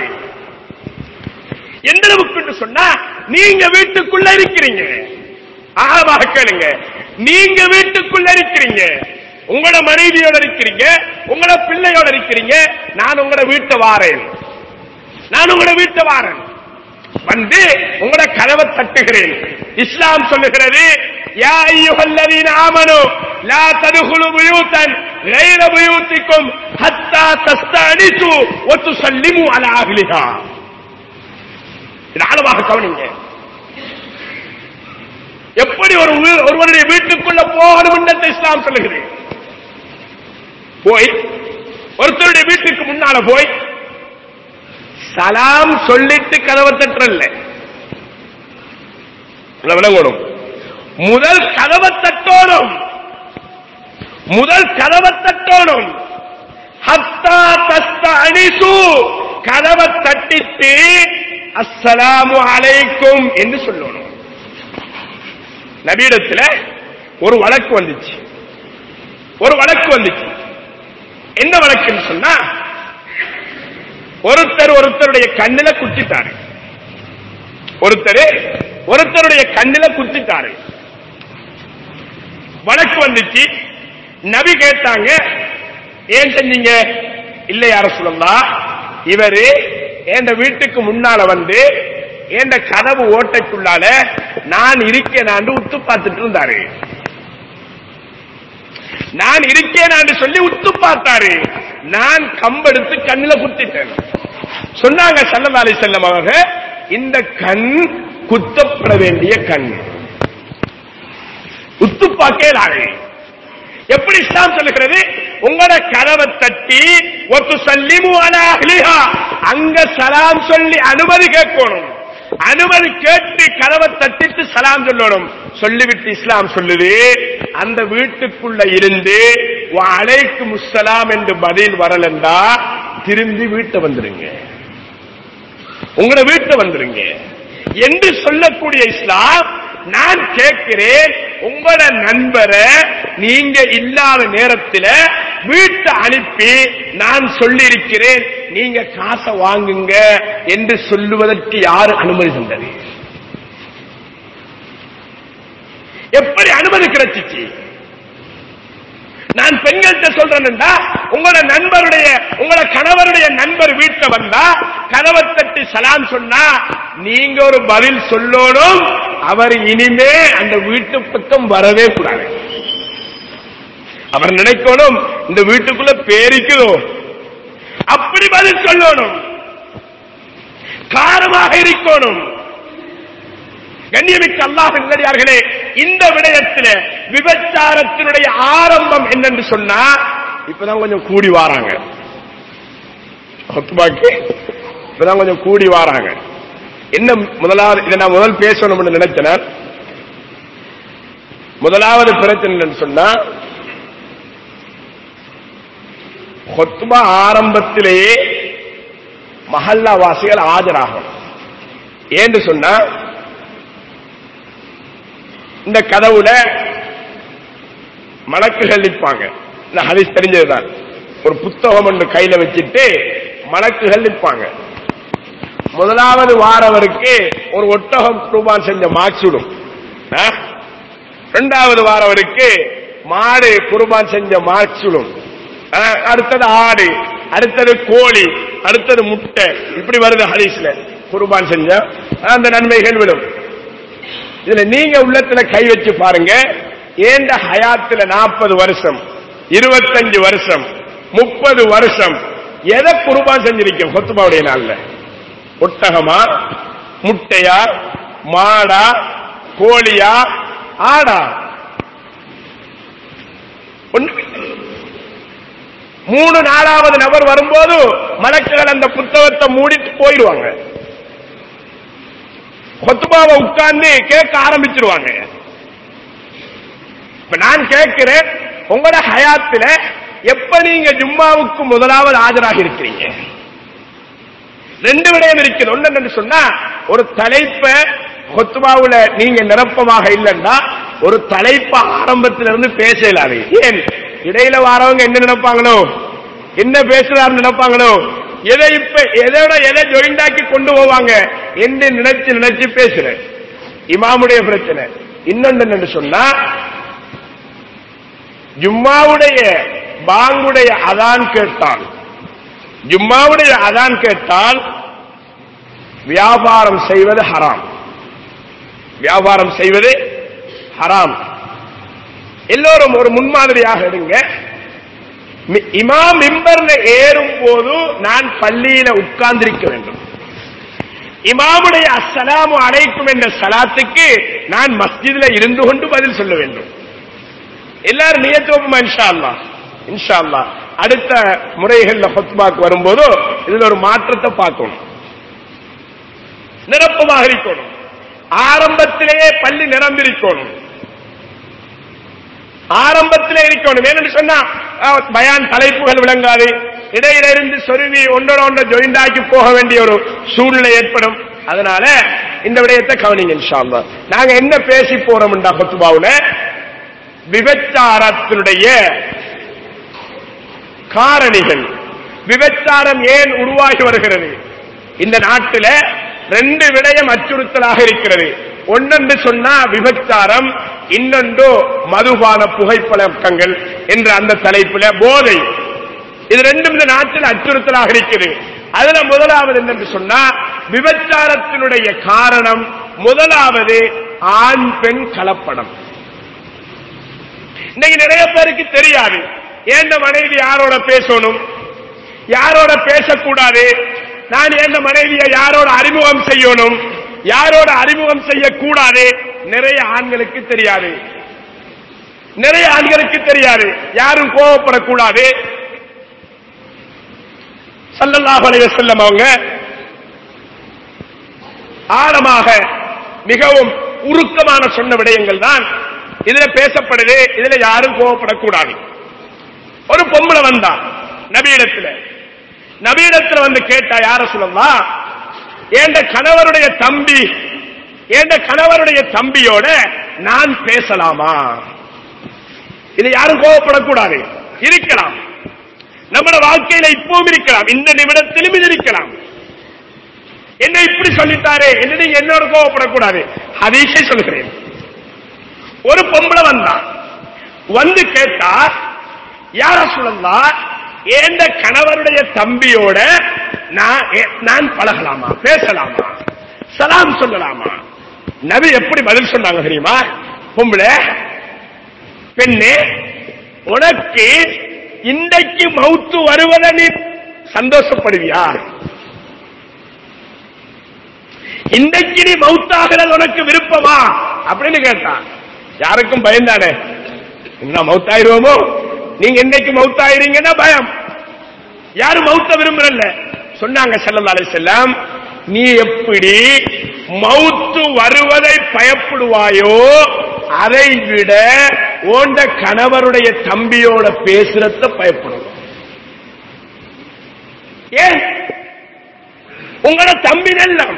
எந்த அளவுக்கு சொன்னா நீங்க வீட்டுக்குள்ள இருக்கிறீங்க ஆழமாக கேளுங்க நீங்க வீட்டுக்குள்ள இருக்கிறீங்க உங்களோட மனைவியோட இருக்கிறீங்க உங்களோட பிள்ளையோட இருக்கிறீங்க நான் உங்களோட வீட்டை வாரேன் நான் உங்களோட வீட்டை வாரேன் வந்து உங்களோட கதவை தட்டுகிறேன் இஸ்லாம் சொல்லுகிறது யா ஐயுஹல்லதீன ஆமனு லா ததுகுலு புயூதன் غير بيوتكم حتى تستأنسوا وتسلموا على أهلها இது ஆழமாக கவனிங்க எப்படி ஒரு வீ- ஒருவருடைய வீட்டுக்குள்ள போகணும் என்று இஸ்லாம் சொல்லுகிறது போய் ஒருத்தருடைய வீட்டுக்கு முன்னால போய் சலாம் சொல்லிட்டு கதவை தட்டுறல்ல உள்ள விளங்கணும் முதல் கதவை தட்டோடும் முதல் கதவை தட்டோடும் ஹத்தா தஸ்த அனிசு கதவை தட்டிட்டு அஸ்ஸலாமு அலைக்கும் என்று சொல்லணும் நபியிடத்துல ஒரு வழக்கு வந்துச்சு ஒரு வழக்கு வந்துச்சு என்ன வழக்குன்னு சொன்னா ஒருத்தர் ஒருத்தருடைய கண்ணில குத்திட்டாரு ஒருத்தர் ஒருத்தருடைய கண்ணில குத்திட்டாரு வழக்கு வந்துச்சு நபி கேட்டாங்க ஏன் செஞ்சீங்க இல்ல யார சொல்லலாம் இவரு என் வீட்டுக்கு முன்னால வந்து என் கதவு ஓட்டைக்குள்ளால நான் இருக்கேன் உத்து பார்த்துட்டு இருந்தாரு நான் இருக்கேன் சொல்லி உத்து பார்த்தாரு நான் கம்பெடுத்து கண்ணில குத்திட்டேன் சொன்னாங்க சல்லல்லாஹு செல்லம் அவங்க இந்த கண் குத்தப்பட வேண்டிய கண் உத்து பார்க்கலாரு எப்படி இஸ்லாம் சொல்லுகிறது உங்களோட கதவை தட்டி ஒத்து சல்லிமு அலா அஹ்லிஹா அங்க சலாம் சொல்லி அனுமதி கேட்கணும் அனுமதி கேட்டு கதவை தட்டிட்டு சலாம் சொல்லணும் சொல்லிவிட்டு இஸ்லாம் சொல்லுது அந்த வீட்டுக்குள்ள இருந்து அலைக்கு முஸ்ஸலாம் என்று பதில் வரலண்டா திரும்பி வீட்டை வந்துருங்க உங்களோட வீட்டை வந்துருங்க என்று சொல்லக்கூடிய இஸ்லாம் நான் கேட்கிறேன் உங்களோட நண்பரை நீங்க இல்லாத நேரத்தில் வீட்டை அனுப்பி நான் சொல்லியிருக்கிறேன் நீங்க காசை வாங்குங்க என்று சொல்லுவதற்கு யாரு அனுமதி தந்தது எப்படி அனுமதி கிடைச்சிச்சு நான் பெண்கள்கிட்ட சொல்றேன்டா உங்களோட நண்பருடைய உங்களோட கணவருடைய நண்பர் வீட்டை வந்தா கதவை தட்டி சலாம் சொன்னா நீங்க ஒரு பதில் சொல்லணும் அவர் இனிமே அந்த வீட்டு பக்கம் வரவே கூடாது அவர் நினைக்கணும் இந்த வீட்டுக்குள்ள பேரிக்குதோ அப்படி பதில் சொல்லணும் காரமாக இருக்கணும் கண்ணியமிக்க அல்லாஹ் நல்லடியார்களே இந்த விடயத்தில் விபச்சாரத்தினுடைய ஆரம்பம் என்னன்னு சொன்னா இப்பதான் கொஞ்சம் கூடி வாராங்க ஹுத்பாக்கு இப்பதான் கொஞ்சம் கூடி வாராங்க என்ன முதலாவது இதை நான் முதல் பேசணும்னு நினைச்சேன் முதலாவது பிரச்சனை என்னன்னு சொன்னா ஹொத்பா ஆரம்பத்திலேயே மஹல்லா வாசிகள் ஆஜராகும் ஏன்னு சொன்னா இந்த கதவுல மலக்குகள் நிற்பாங்க இந்த ஹதீஸ் தெரிஞ்சதுதான் ஒரு புத்தகம் ஒன்று கையில வச்சுட்டு மலக்குகள் நிற்பாங்க முதலாவது வாரவருக்கு ஒரு ஒட்டகம் குர்பான் செஞ்ச மாக்சுடும் இரண்டாவது வாரவருக்கு மாடு குர்பான் செஞ்ச மாக்சுடும் அடுத்தது ஆடு அடுத்தது கோழி அடுத்தது முட்டை இப்படி வருது ஹதீஸ்ல குர்பான் செஞ்சா அந்த நன்மைகள் விடும் இதுல நீங்க உள்ளத்துல கை வச்சு பாருங்க ஏண்ட ஹயாத்துல நாற்பது வருஷம் இருபத்தஞ்சு வருஷம் முப்பது வருஷம் எதை குர்பான் செஞ்சிருக்கோம் கொத்துபாவுடைய நாள்ல ஒட்டகமா முட்டையா மாடா கோழியா ஆடா ஒண்ணுமில்லை. மூணு நாலாவது நபர் வரும்போது மலக்குகள் அந்த புத்தகத்தை மூடிட்டு போயிடுவாங்க கொத்துபாவை உட்கார்ந்து கேட்க ஆரம்பிச்சிருவாங்க இப்ப நான் கேட்கிறேன் உங்களோட ஹயாத்துல எப்ப நீங்க ஜும்மாவுக்கு முதலாவது ஆஜராகி இருக்கிறீங்க ரெண்டு விடயம் இருக்குது ஒண்ணு என்னன்னு சொன்னா ஒரு தலைப்பை கொத்துபாவுல நீங்க நிரப்பமாக இல்லைன்னா ஒரு தலைப்ப ஆரம்பத்துல இருந்து பேச இயலாது ஏன் இடையில வாரவங்க என்ன நினைப்பாங்களோ என்ன பேசுறாரு நினைப்பாங்களோ எதை இப்ப எதோட எதை ஜொயிண்டாக்கி கொண்டு போவாங்க என்று நினைச்சு நினைச்சு பேசுறேன் இமாமுடைய பிரச்சனை இன்னொன்று என்னன்னு சொன்னா ஜும்மாவுடைய பாங்குடைய அதான் கேட்டால் ஜும்மாவுடைய அதான் கேட்டால் வியாபாரம் செய்வது ஹராம் வியாபாரம் செய்வது ஹராம் எல்லோரும் ஒரு முன்மாதிரியாக எடுங்க மி- இமாம் மிம்பர்ல ஏறும் போது நான் பள்ளியில உட்கார்ந்திருக்க வேண்டும் இமாமுடைய அஸ்ஸலாமு அலைக்கும் என்ற சலாத்துக்கு நான் மஸ்ஜித்ல இருந்து கொண்டு பதில் சொல்ல வேண்டும் எல்லாரும் நியத்துவமா இன்ஷா அல்லாஹ் இன்ஷா அல்லாஹ் அடுத்த முறைகள்ல ஹுத்பாக்கு வரும்போது இதுல ஒரு மாற்றத்தை பார்க்கணும் நிரப்பமாக இருக்கணும் ஆரம்பத்திலேயே பள்ளி நிரம்பிருக்கணும் ஆரம்பத்திலே இருக்கணும் ஏன்னு சொன்னா அஹ், பயான் தலைப்புகள் விளங்காது இடையில இருந்து சொருவி ஒன்றோட ஒன்றை ஜொயிண்ட் ஆக்கி போக வேண்டிய ஒரு சூழ்நிலை ஏற்படும் அதனால இந்த விடயத்தை கவனிங்க இன்ஷா அல்லாஹ். நாங்க என்ன பேசி போறோம்டா ஹுத்பாவுல விபச்சாரத்தினுடைய காரணிகள் விபச்சாரம் ஏன் உருவாகி வருகிறது இந்த நாட்டில ரெண்டு விடயம் அச்சுறுத்தலாக இருக்கிறது ஒன்னென்று சொன்னா விபச்சாரம் இன்னொன்று மதுபான புகைப்பழக்கங்கள் என்ற அந்த தலைப்புல போதை இது ரெண்டும் இந்த நாட்டில் அச்சுறுத்தலாக இருக்குது அதுல முதலாவது என்னென்று சொன்னா விபச்சாரத்தினுடைய காரணம் முதலாவது ஆண் பெண் கலப்படம் இன்னைக்கு நிறைய பேருக்கு தெரியாது ஏன் மனைவி யாரோட பேசணும் யாரோட பேசக்கூடாது நான் என் மனைவியை யாரோட அறிமுகம் செய்யணும் யாரோட அறிமுகம் செய்யக்கூடாது நிறைய ஆண்களுக்கு தெரியாது நிறைய ஆண்களுக்கு தெரியாது யாரும் கோவப்படக்கூடாது ஸல்லல்லாஹு அலைஹி வஸல்லம் அவங்க ஆழமாக மிகவும் உருக்கமான சொன்ன விடயங்கள் தான் இதுல பேசப்படுது இதுல யாரும் கோவப்படக்கூடாது ஒரு பொம்பளை வந்தா நபியிடத்துல நபியிடத்துல வந்து கேட்டா யார சொல்லலாம் ஏண்ட கணவருடைய தம்பி ஏண்ட கணவருடைய தம்பியோட நான் பேசலாமா இது யாரும் கோவப்படக்கூடாது இருக்கலாம் நம்மட வாழ்க்கையில இப்பவும் இருக்கலாம் இந்த நிமிடத்திலும் இது இருக்கலாம் என்ன இப்படி சொல்லித்தாரே என்று நீங்க என்னோட கோவப்படக்கூடாது ஹதீஸை சொல்கிறேன் ஒரு பொம்பளை வந்தா வந்து கேட்டா யார சொல்லலாம் ஏண்ட கணவருடைய தம்பியோட நான் ஏ- நான் பழகலாமா பேசலாமா சலாம் சொல்லலாமா நபி எப்படி பதில் சொன்னாங்க தெரியுமா பொம்பளை பெண்ணே உனக்கு இன்றைக்கு மௌத்து வருவத நீ சந்தோஷப்படுவியா இன்றைக்கு நீ மௌத்தாகிறது உனக்கு விருப்பமா அப்படின்னு கேட்டான் யாருக்கும் பயந்தானே என்ன மௌத்தாயிருவோமோ நீங்க இன்னைக்கு மௌத்தாயிருங்கன்னா பயம் யாரும் மௌத்த விரும்புறல்ல சொன்னாங்க ஸல்லல்லாஹு அலைஹி வஸல்லம் நீ எப்படி மௌத்து வருவதை பயப்படுவாயோ அதை விட ஓண்ட கணவருடைய தம்பியோட பேசுறத பயப்படும் ஏன் உங்களோட தம்பி நல்லம்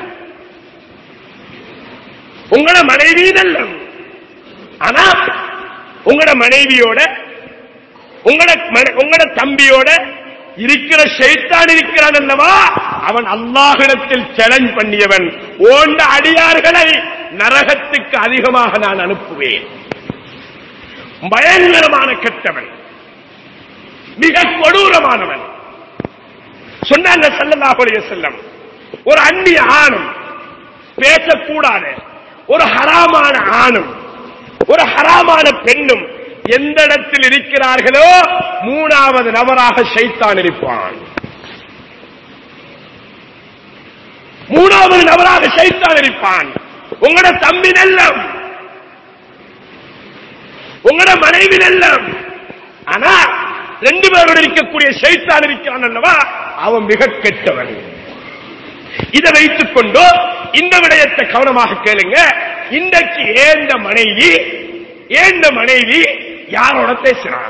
உங்களோட மனைவி நல்லம் ஆனா உங்களோட மனைவியோட உங்களோட மன- உங்களோட தம்பியோட இருக்கிற ஷைத்தான் இருக்கிறான் அல்லவா அவன் அல்லாஹிடத்தில் சேலஞ்ச் பண்ணியவன் ஓண்ட அடியார்களை நரகத்துக்கு அதிகமாக நான் அனுப்புவேன் பயங்கரமான கெட்டவன் மிக கொடூரமானவன் சொன்னாங்க ஸல்லல்லாஹு அலைஹி வஸல்லம் ஒரு அந்நிய ஆணும் பேசக்கூடாத ஒரு ஹராமான ஆணும் ஒரு ஹராமான பெண்ணும் எந்த இடத்தில் இருக்கிறார்களோ மூணாவது நபராக ஷைத்தான் இருப்பான் மூணாவது நபராக ஷைத்தான் இருப்பான் உங்களோட தம்பி நல்லம் உங்களோட மனைவி நல்லம் ஆனா ரெண்டு பேரோட இருக்கக்கூடிய ஷைத்தான் இருக்கிறான் அல்லவா அவன் மிக கெட்டவன் இதை வைத்துக் கொண்டு இந்த விடயத்தை கவனமாக கேளுங்க இன்றைக்கு ஏந்த மனைவி ஏந்த மனைவி யாரோட பேசுறான்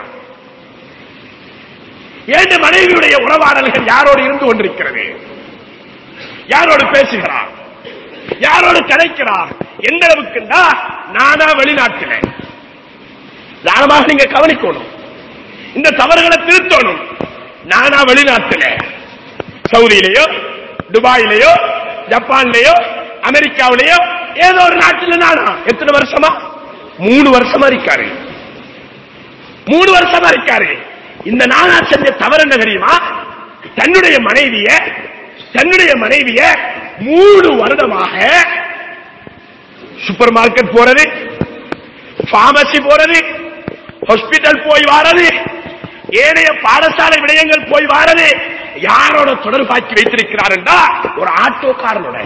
ஏந்த மனைவியுடைய உறவாடல்கள் யாரோடு இருந்து கொண்டிருக்கிறது யாரோடு பேசுகிறார் யாரோடு கதைக்கிறார் எந்த அளவுக்குண்டா நானா வெளிநாட்டில் தானமாக நீங்க கவனிக்கணும் இந்த தவறுகளை திருத்தணும் நானா வெளிநாட்டில் சவுதியிலேயோ துபாயிலேயோ ஜப்பான்லயோ அமெரிக்காவிலேயோ ஏதோ ஒரு நாட்டில் நானா எத்தனை வருஷமா மூணு வருஷமா இருக்காரு மூணு வருஷமா இருக்காரு இந்த நானா செஞ்ச தவறு என்ன தெரியுமா தன்னுடைய மனைவிய தன்னுடைய மனைவிய மூணு வருடமாக சூப்பர் மார்க்கெட் போறது பார்மசி போறது ஹாஸ்பிட்டல் போய் வாரது ஏனைய பாடசாலை விடயங்கள் போய் வாரது யாரோட தொடர்பாக்கி வைத்திருக்கிறார் என்றா ஒரு ஆட்டோக்காரனோட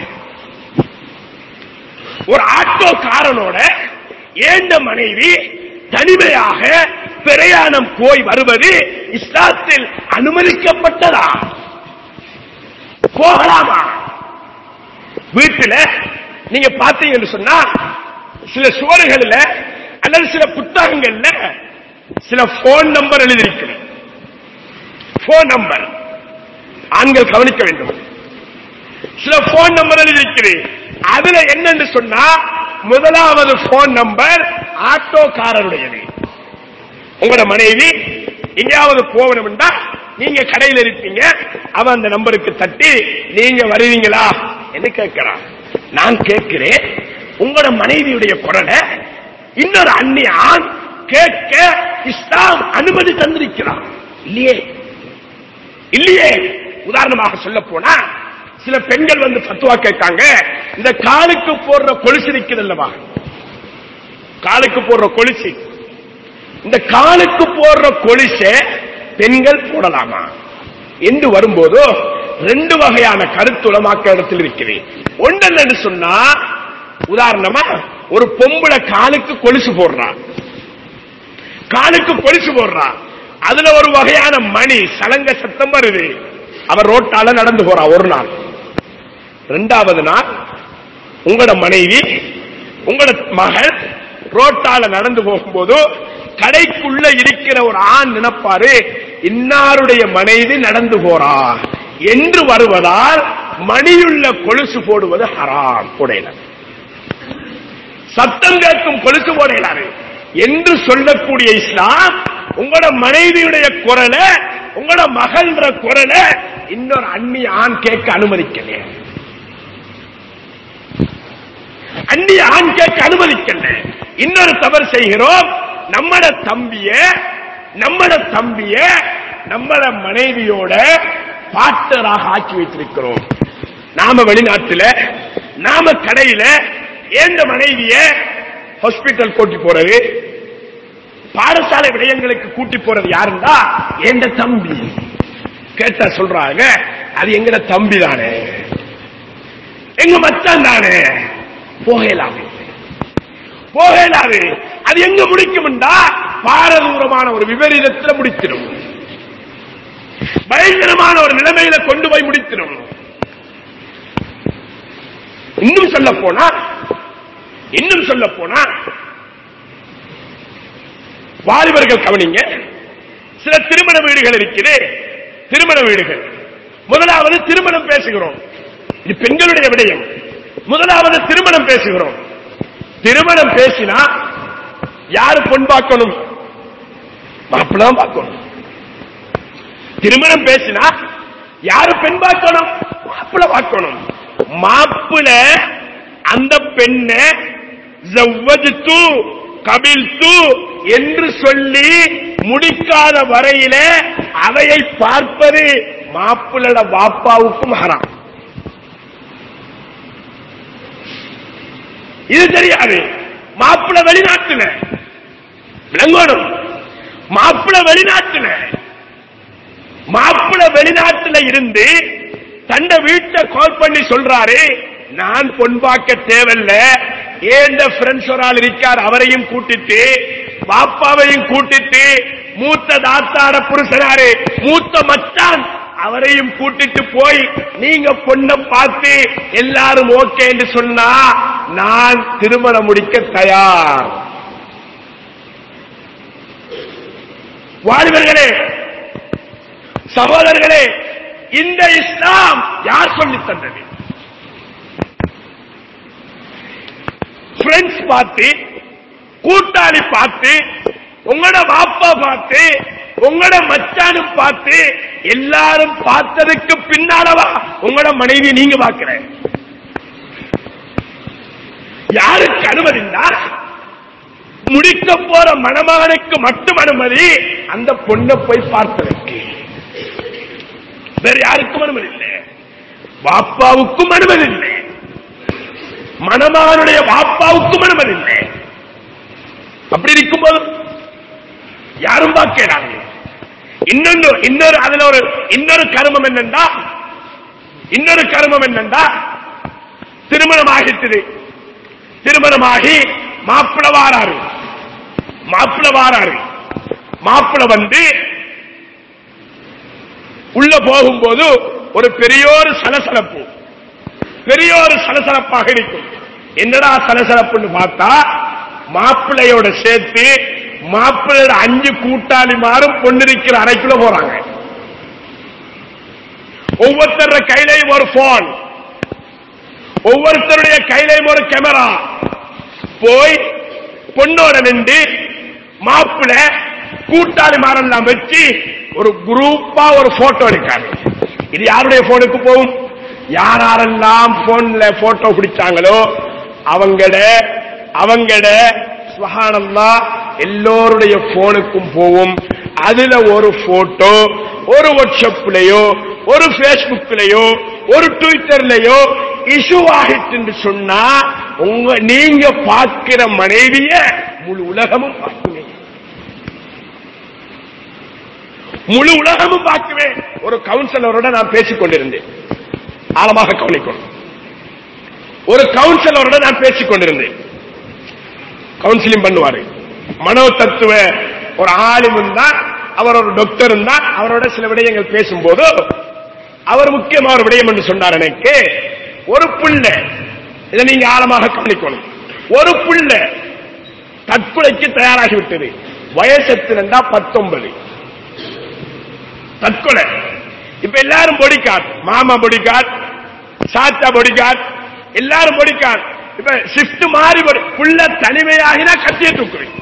ஒரு ஆட்டோக்காரனோட ஏண்ட மனைவி தனிமையாக பிரயாணம் போய் வருவது இஸ்லாத்தில் அனுமதிக்கப்பட்டதா போகலாமா வீட்டுல நீங்க பாத்தீங்கன்னு சொன்னா சில சுவர்கள்ல அல்லது சில புத்தகங்கள்ல சில போன் நம்பர் எழுதியிருக்கிறது போன் நம்பர் ஆண்கள் கவனிக்க வேண்டும் சில போன் நம்பர் எழுதியிருக்கிறது அதுல என்னன்னு சொன்னா முதலாவது போன் நம்பர் ஆட்டோக்காரருடையது உங்களோட மனைவி எங்கேயாவது போகணும்னா நீங்க கடையில் இருப்பீங்க அவன் அந்த நம்பருக்கு தட்டி நீங்க வருவீங்களா என்று கேட்கிறான் நான் கேட்கிறேன் உங்களோட மனைவியுடைய குரலை இன்னொரு அந்நிய ஆண் கேட்க இஸ்லாம் அனுமதி தந்திருக்கிறான் இல்லையே இல்லையே உதாரணமாக சொல்ல போனா சில பெண்கள் வந்து பத்துவா கேட்காங்க இந்த காலுக்கு போடுற கொலுசு இருக்குது அல்லவா காலுக்கு போடுற கொலுசு இந்த காலுக்கு போடுற கொலுசை பெண்கள் போடலாமா என்று வரும்போது ரெண்டு வகையான கருத்துளமாக்க இடத்தில் இருக்கிறேன் ஒன்று என்னன்னு சொன்னா உதாரணமா ஒரு பொம்பளை காலுக்கு கொலுசு போடுறான் காலுக்கு கொலுசு போடுறான் அதுல ஒரு வகையான மணி சலங்க சத்தம் வருது அவர் ரோட்டால நடந்து போறா ஒரு நாள் ரெண்டாவது நாள் உங்களோட மனைவி உங்களோட மகள் ரோட்டால நடந்து போகும்போது கடைக்குள்ள இருக்கிற ஒரு ஆண் நினைப்பாரு இன்னாருடைய மனைவி நடந்து போறா என்று வருவதால் மணியுள்ள கொலுசு போடுவது ஹராம் போடையில சத்தம் கேட்கும் கொலுசு போடையிலாரு என்று சொல்லக்கூடிய இஸ்லாம் உங்களோட மனைவியுடைய குரலை உங்களோட மகள்ன்ற குரலை இன்னொரு அந்நிய ஆண் கேட்க அனுமதிக்கல அந்நிய ஆண் கேட்க அனுமதிக்கல இன்னொரு தவறு செய்கிறோம் நம்மட தம்பிய நம்மட தம்பிய நம்மட மனைவியோட பாட்டராக ஆக்கி வைத்திருக்கிறோம் நாம வெளிநாட்டுல நாம கடையில ஏந்த மனைவிய ஹாஸ்பிட்டல் கூட்டி போறது பாடசாலை விடயங்களுக்கு கூட்டி போறது யாருந்தா எந்த தம்பி கேட்டா சொல்றாங்க அது எங்கட தம்பி தானே எங்க மச்சான் தானே போகலாமே போகலாது அது எங்க முடிக்கும்டா பாரதூரமான ஒரு விபரீதத்தில் முடித்திடும் பயங்கரமான ஒரு நிலைமையில கொண்டு போய் முடித்திடும் இன்னும் சொல்ல போனா இன்னும் சொல்ல போனா வாலிபர்கள் கவனிங்க சில திருமண வீடுகள் இருக்குது திருமண வீடுகள் முதலாவது திருமணம் பேசுகிறோம் இது பெண்களுடைய விடயம் முதலாவது திருமணம் பேசுகிறோம் திருமணம் பேசினா யாரு பொன் பார்க்கணும் மாப்பிள்ள தான் பார்க்கணும் திருமணம் பேசினா யாரு பெண் பார்க்கணும் மாப்பிள்ள பார்க்கணும் மாப்பிள்ள அந்த பெண்ணை ஜவ்வஜ்து கபில்து என்று சொல்லி முடிக்காத வரையில அவையை பார்ப்பது மாப்பிள்ளட வாப்பாவுக்கும் ஹராம் இது தெரியாது மாப்பிள்ள வெளிநாட்டுல விளங்கணும் மாப்பிள்ள வெளிநாட்டுல மாப்பிள்ள வெளிநாட்டுல இருந்து தண்ட வீட்டை கால் பண்ணி சொல்றாரு நான் பொன் பார்க்க தேவையில்ல ஏண்ட ஃப்ரெண்ட்ஸ் ஒரு ஆள் இருக்கார் அவரையும் கூட்டிட்டு பாப்பாவையும் கூட்டிட்டு மூத்த தாத்தாட புருஷனாரு மூத்த மச்சான் அவரையும் கூட்டிட்டு போய் நீங்க பொண்ணை பார்த்து எல்லாரும் ஓகே என்று சொன்னா நான் திருமணம் முடிக்க தயார் வாலிபர்களே சகோதரர்களே இந்த இஸ்லாம் யார் சொல்லித் தந்தது ஃப்ரெண்ட்ஸ் பார்த்து கூட்டாளி பார்த்து உங்களோட பாப்பா பார்த்து உங்களோட மச்சானும் பார்த்து எல்லாரும் பார்த்ததுக்கு பின்னாலவா உங்களோட மனைவி நீங்க பார்க்கிற யாருக்கு அனுமதினா முடிக்க போற மணமகனுக்கு மட்டும் அனுமதி அந்த பொண்ணை போய் பார்ப்பதற்கு வேற யாருக்கும் அனுமதி இல்லை பாப்பாவுக்கும் அனுமதி இல்லை மணமகனுடைய பாப்பாவுக்கும் அனுமதி இல்லை அப்படி இருக்கும்போது யாரும் பார்க்கிறாங்க இன்னொன்று இன்னொரு அதுல ஒரு இன்னொரு கருமம் என்னண்டா இன்னொரு கருமம் என்னண்டா திருமணம் ஆகிட்டது திருமணமாகி மாப்பிள வாராரு மாப்பிள வாராரு மாப்பிள வந்து உள்ள போகும்போது ஒரு பெரியோரு சலசலப்பு பெரியோரு சலசலப்பாக இருக்கும் என்னடா சலசலப்புன்னு பார்த்தா மாப்பிள்ளையோட சேர்த்து மாப்பிள்ளையோட அஞ்சு கூட்டாளி மாறும் பொண்ணிருக்கிற அறைக்குள்ள போறாங்க ஒவ்வொருத்தர கையிலையும் ஒரு போன் ஒவ்வொருத்தருடைய கையிலையும் ஒரு கேமரா போய் பொண்ணோட நின்று மாப்பிள்ள கூட்டாளி மாரெல்லாம் வச்சு ஒரு குரூப்பா ஒரு போட்டோ எடுக்காங்க இது யாருடைய போனுக்கு போகும் யார் யாரெல்லாம் போன்ல போட்டோ பிடிச்சாங்களோ அவங்கட அவங்கட சுகானந்தா எல்லோருடைய போனுக்கும் போகும் அதுல ஒரு போட்டோ ஒரு வாட்ஸ்அப்லயோ ஒரு பேஸ்புக்லயோ ஒரு ட்விட்டர்லயோ இஷ்யூ ஆகிட்டு சொன்னா உங்க நீங்க பார்க்கிற மனைவிய முழு உலகமும் பார்க்குமே முழு உலகமும் பார்க்குவேன் ஒரு கவுன்சிலரோட நான் பேசிக் கொண்டிருந்தேன் ஆழமாக கவனிக்கணும் ஒரு கவுன்சிலரோட நான் பேசிக் கொண்டிருந்தேன் கவுன்சிலிங் பண்ணுவாரு மனோ தத்துவ ஒரு ஆளும் தான் அவர் ஒரு டாக்டர் தான் அவரோட சில விடயங்கள் பேசும்போது அவர் முக்கியமான ஒரு விடயம் என்று சொன்னார் எனக்கு ஒரு புள்ள இதை நீங்க ஆழமாக கவனிக்கணும் ஒரு புள்ள தற்கொலைக்கு தயாராகி விட்டது வயசு எத்தனைண்டா பத்தொன்பது தற்கொலை இப்ப எல்லாரும் பொடிக்காட் மாமா பொடிக்காட் சாத்தா பொடிக்காட் எல்லாரும் பொடிக்காட் இப்ப ஷிப்ட் மாறி வரும். புள்ள தனிமையாகினா கத்திய தூக்குறேன்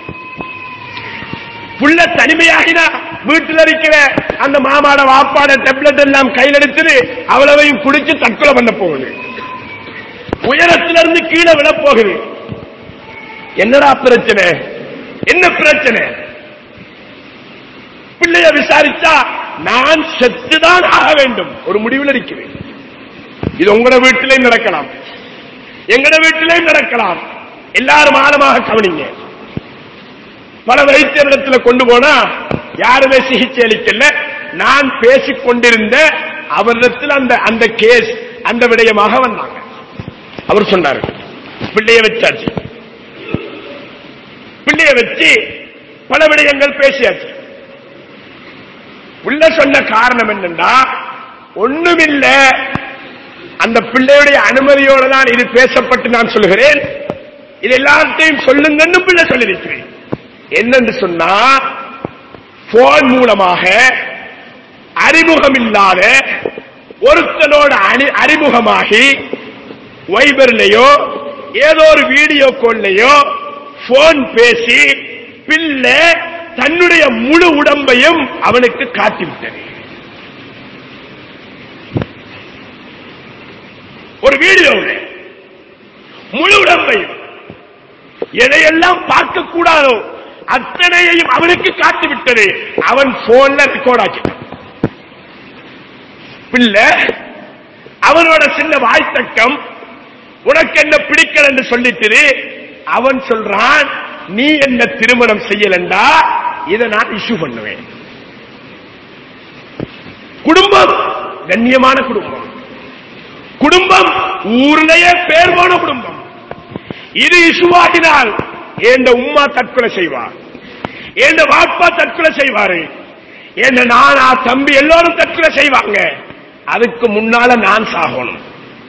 புள்ள தனிமையாகினா வீட்டில் இருக்கிற அந்த மாமாட வாப்பாட டெப்லெட் எல்லாம் கையில் எடுத்துட்டு அவ்வளவையும் குடிச்சு தற்கொலை பண்ண போகுது உயரத்திலிருந்து கீழே விழ போகுது என்னடா பிரச்சனை என்ன பிரச்சனை பிள்ளைய விசாரிச்சா நான் செத்துதான் ஆக வேண்டும் ஒரு முடிவில் இருக்கிறேன் இது உங்களோட வீட்டிலே நடக்கலாம் எங்கட வீட்டிலே நடக்கலாம் எல்லாரும் ஆழமாக கவனிங்க பல வைத்தியரிடத்துல கொண்டு போனா யாருமே சிகிச்சை அளிக்கல நான் பேசிக் கொண்டிருந்த அவரிடத்தில் அந்த அந்த கேஸ் அந்த விடயமாக வந்தாங்க அவர் சொன்னாரு பிள்ளைய வச்சாச்சு பிள்ளைய வச்சு பல விடயங்கள் பேசியாச்சு உள்ள சொன்ன காரணம் என்னன்னா ஒண்ணுமில்ல அந்த பிள்ளையுடைய அனுமதியோடு தான் இது பேசப்பட்டு நான் சொல்கிறேன் இது எல்லாத்தையும் சொல்லுங்கன்னு பிள்ளை சொல்லியிருக்கிறேன் என்னன்னு சொன்னா போன் மூலமாக அறிமுகம் இல்லாத ஒருத்தனோட அணி- அறிமுகமாகி வைபர்லயோ ஏதோ ஒரு வீடியோ கால்லயோ போன் பேசி பிள்ளை தன்னுடைய முழு உடம்பையும் அவனுக்கு காட்டிவிட்டது ஒரு வீடியோவில் முழு உடம்பையும் எதையெல்லாம் பார்க்க கூடாதோ அத்தனையையும் அவனுக்கு காட்டிவிட்டது அவன் போன்ல ரெக்கார்ட் ஆக்கிட்டான் பிள்ளை அவனோட சின்ன வாய்த்தக்கம் உனக்கு என்ன பிடிக்கல என்று சொல்லிட்டு அவன் சொல்றான் நீ என்ன திருமணம் செய்யலண்டா இதை நான் இஷ்யூ பண்ணுவேன் குடும்பம் கண்ணியமான குடும்பம் குடும்பம் ஊர்லயே பேர் போன குடும்பம் இது இசுவாகினால் எந்த உம்மா தற்கொலை செய்வார் எந்த வாப்பா தற்கொலை செய்வாரு எந்த நானா தம்பி எல்லாரும் தற்கொலை செய்வாங்க அதுக்கு முன்னால நான் சாகணும்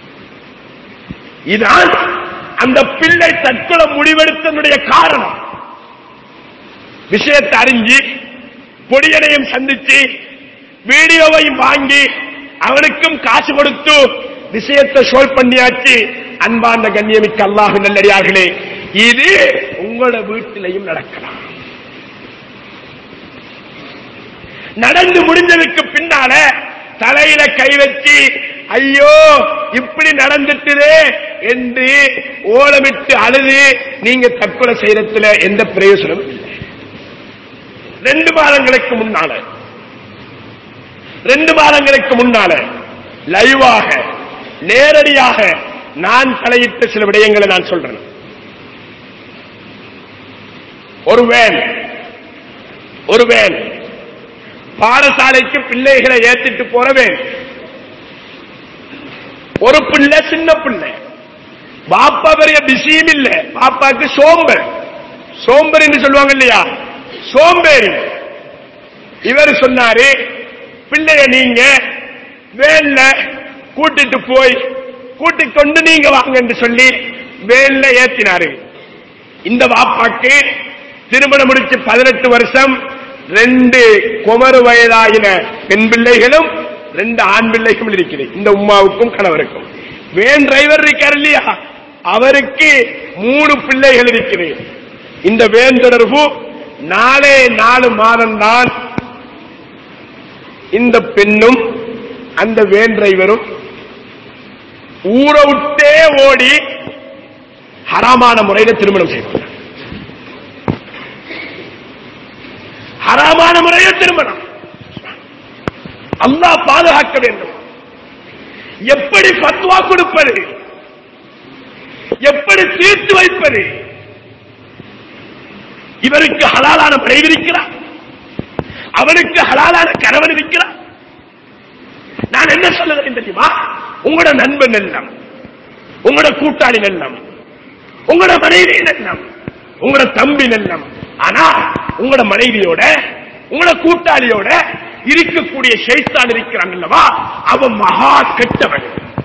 இதான் அந்த பிள்ளை தற்கொலை முடிவெடுத்தனுடைய காரணம் விஷயத்தை அறிஞ்சு பொடியனையும் சந்திச்சு வீடியோவையும் வாங்கி அவனுக்கும் காசு கொடுத்து விஷயத்தை சோல் பண்ணியாச்சு அன்பார்ந்த கண்ணியமிக்க அல்லாஹ் நல்லடியார்களே இது உங்களோட வீட்டிலையும் நடக்கலாம் நடந்து முடிஞ்சதுக்கு பின்னால தலையில கை வச்சு ஐயோ இப்படி நடந்துட்டுதே என்று ஓலமிட்டு அழுது நீங்க தற்கொலை செய்யறதுல எந்த பிரயோசனமும் இல்லை ரெண்டு மாதங்களுக்கு முன்னால ரெண்டு மாதங்களுக்கு முன்னால லைவாக நேரடியாக நான் தலையிட்ட சில விடயங்களை நான் சொல்றேன் ஒரு வேன் ஒரு வேன் பாடசாலைக்கு பிள்ளைகளை ஏத்திட்டு போற வேன் ஒரு பிள்ளை சின்ன பிள்ளை பாப்பா பெரிய பிஸியும் இல்ல பாப்பாக்கு சோம்பர் சோம்பரின்னு சொல்லுவாங்க இல்லையா சோம்பேறி இவர் சொன்னாரு பிள்ளைய நீங்க வேன்ல கூட்டிட்டு போய் கூட்டிக் கொண்டு நீங்க வாங்க என்று சொல்லி வேன்ல ஏத்தினாரு இந்த வாப்பாக்கு திருமணம் முடிச்சு பதினெட்டு வருஷம் ரெண்டு குமரு வயதாகின பெண் பிள்ளைகளும் ரெண்டு ஆண் பிள்ளைகளும் இருக்குது இந்த உமாவுக்கும் கணவருக்கும் வேன் டிரைவர் இருக்கார் இல்லையா அவருக்கு மூணு பிள்ளைகள் இருக்குது இந்த வேன் தொடர்பு நாலே நாலு மாதம் தான் இந்த பெண்ணும் அந்த வேன் டிரைவரும் ஊரை விட்டே ஓடி ஹராமான முறையில் திருமணம் செய்தார் ஹராமான முறையில் திருமணம் அல்லாஹ் பாதுகாக்க வேண்டும் எப்படி பத்வா கொடுப்பது எப்படி தீர்த்து வைப்பது இவருக்கு ஹலாலான மனைவி இருக்கிறார் அவனுக்கு ஹலாலான கணவன் இருக்கிறார் நான் என்ன சொல்லுகிறேன் தெரியுமா உங்களோட நண்பன் எல்லாம் உங்களோட கூட்டாளி நல்லம் உங்களோட மனைவி நல்லம் உங்களோட தம்பி நல்லம் ஆனா உங்களோட மனைவியோட உங்களோட கூட்டாளியோட இருக்கக்கூடிய ஷைத்தான் இருக்கிறான் அல்லவா அவன் மகா கெட்டவன்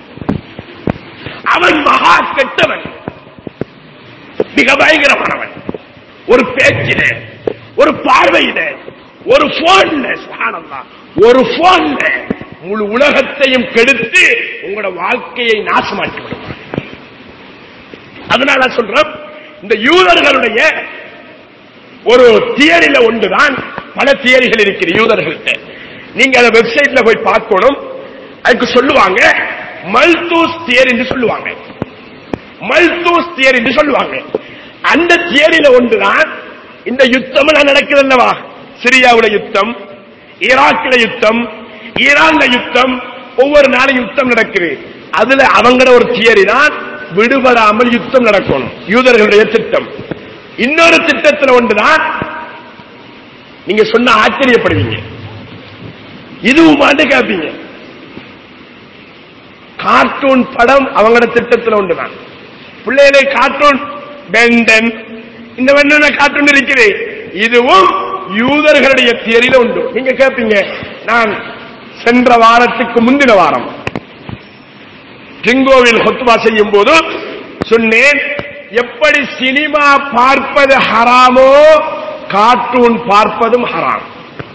அவன் மகா கெட்டவன் மிக பயங்கரமானவன் ஒரு பேச்சில ஒரு பார்வையில ஒரு போன்ல சுப்ஹானல்லாஹ், ஒரு போன்ல முழு உலகத்தையும் கெடுத்து உங்களோட வாழ்க்கையை நாசமாக்கி விடுவான் அதனால சொல்றோம் இந்த யூதர்களுடைய ஒரு தியரியில ஒன்றுதான் பல தியரிகள் இருக்குது யூதர்கள்ட்ட நீங்க அந்த வெப்சைட்ல போய் பார்க்கணும் அதுக்கு சொல்லுவாங்க மல்தூஸ் தியரி என்று சொல்லுவாங்க மல்தூஸ் தியரி என்று சொல்லுவாங்க அந்த தியரியில ஒன்றுதான் இந்த யுத்தம் எல்லாம் நடக்குது அல்லவா சிரியாவுல யுத்தம் ஈராக்கில யுத்தம் ஈரான்ல யுத்தம் ஒவ்வொரு நாளும் யுத்தம் நடக்குது அதுல அவங்களோட ஒரு தியரி தான் விடுபடாமல் யுத்தம் நடக்கணும் யூதர்களுடைய திட்டம் இன்னொரு திட்டத்தில் ஒன்றுதான் நீங்க சொன்ன ஆச்சரியப்படுவீங்க இதுவும் மாட்டு கேட்பீங்க கார்ட்டூன் படம் அவங்களோட திட்டத்தில் ஒன்றுதான் பிள்ளைகளை கார்ட்டூன் பெண்டன் இந்த வண்ண கார்ட்டூன் இருக்குது இதுவும் யூதர்களுடைய தியரியில உண்டு நீங்க கேட்பீங்க நான் சென்ற வாரத்துக்கு முந்தின வாரம் டிங்கோவில் ஹொத்துவா செய்யும் போது சொன்னேன் எப்படி சினிமா பார்ப்பது ஹராமோ கார்ட்டூன் பார்ப்பதும் ஹராம்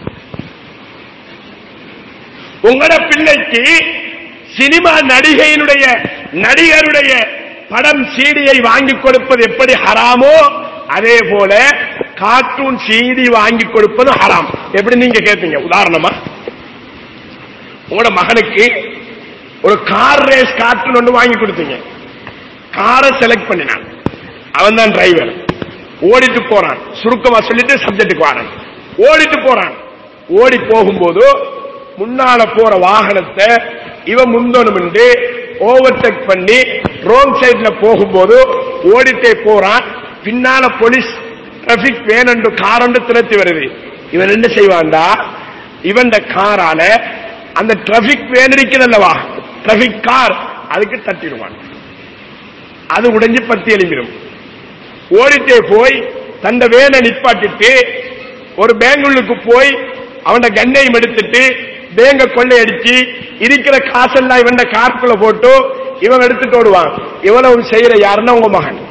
உங்களோட பிள்ளைக்கு சினிமா நடிகையினுடைய நடிகருடைய படம் சீடியை வாங்கி கொடுப்பது எப்படி ஹராமோ அதே போல கார்ட்டூன் சீடி வாங்கி கொடுப்பது ஹராம் எப்படி நீங்க கேட்பீங்க உதாரணமா உங்களோட மகனுக்கு ஒரு கார் ரேஸ் கார்ட்டூன் ஒன்று வாங்கி கொடுத்தீங்க காரை செலக்ட் பண்ணினான் அவன் தான் டிரைவர் ஓடிட்டு போறான் சுருக்கமா சொல்லிட்டு சப்ஜெக்டுக்கு வாரன் ஓடிட்டு போறான் ஓடி போகும்போது முன்னால போற வாகனத்தை இவன் முந்தணும் என்று ஓவர்டேக் பண்ணி ரோங் சைடுல போகும்போது ஓடிட்டே போறான் பின்னால போலீஸ் டிராபிக் வேணுண்டு காரண்டு திரத்தி வருது இவன் என்ன செய்வான்டா இவன் காரால அந்த டிராபிக் வேன் இருக்குதல்லவா டிராபிக் கார் அதுக்கு தட்டிடுவான் அது உடைஞ்சு பத்தி எழுப்பிடும் ஓடிட்டே போய் தந்த வேனை நிப்பாட்டிட்டு ஒரு பேங்குள்ளுக்கு போய் அவன கண்ணையும் எடுத்துட்டு பேங்க கொள்ளையடிச்சு இருக்கிற காசெல்லாம் இவன் கார்க்குள்ள போட்டு இவன் எடுத்துட்டு ஓடுவான் இவ்வளவு செய்யற யாருன்னா உங்க மகன்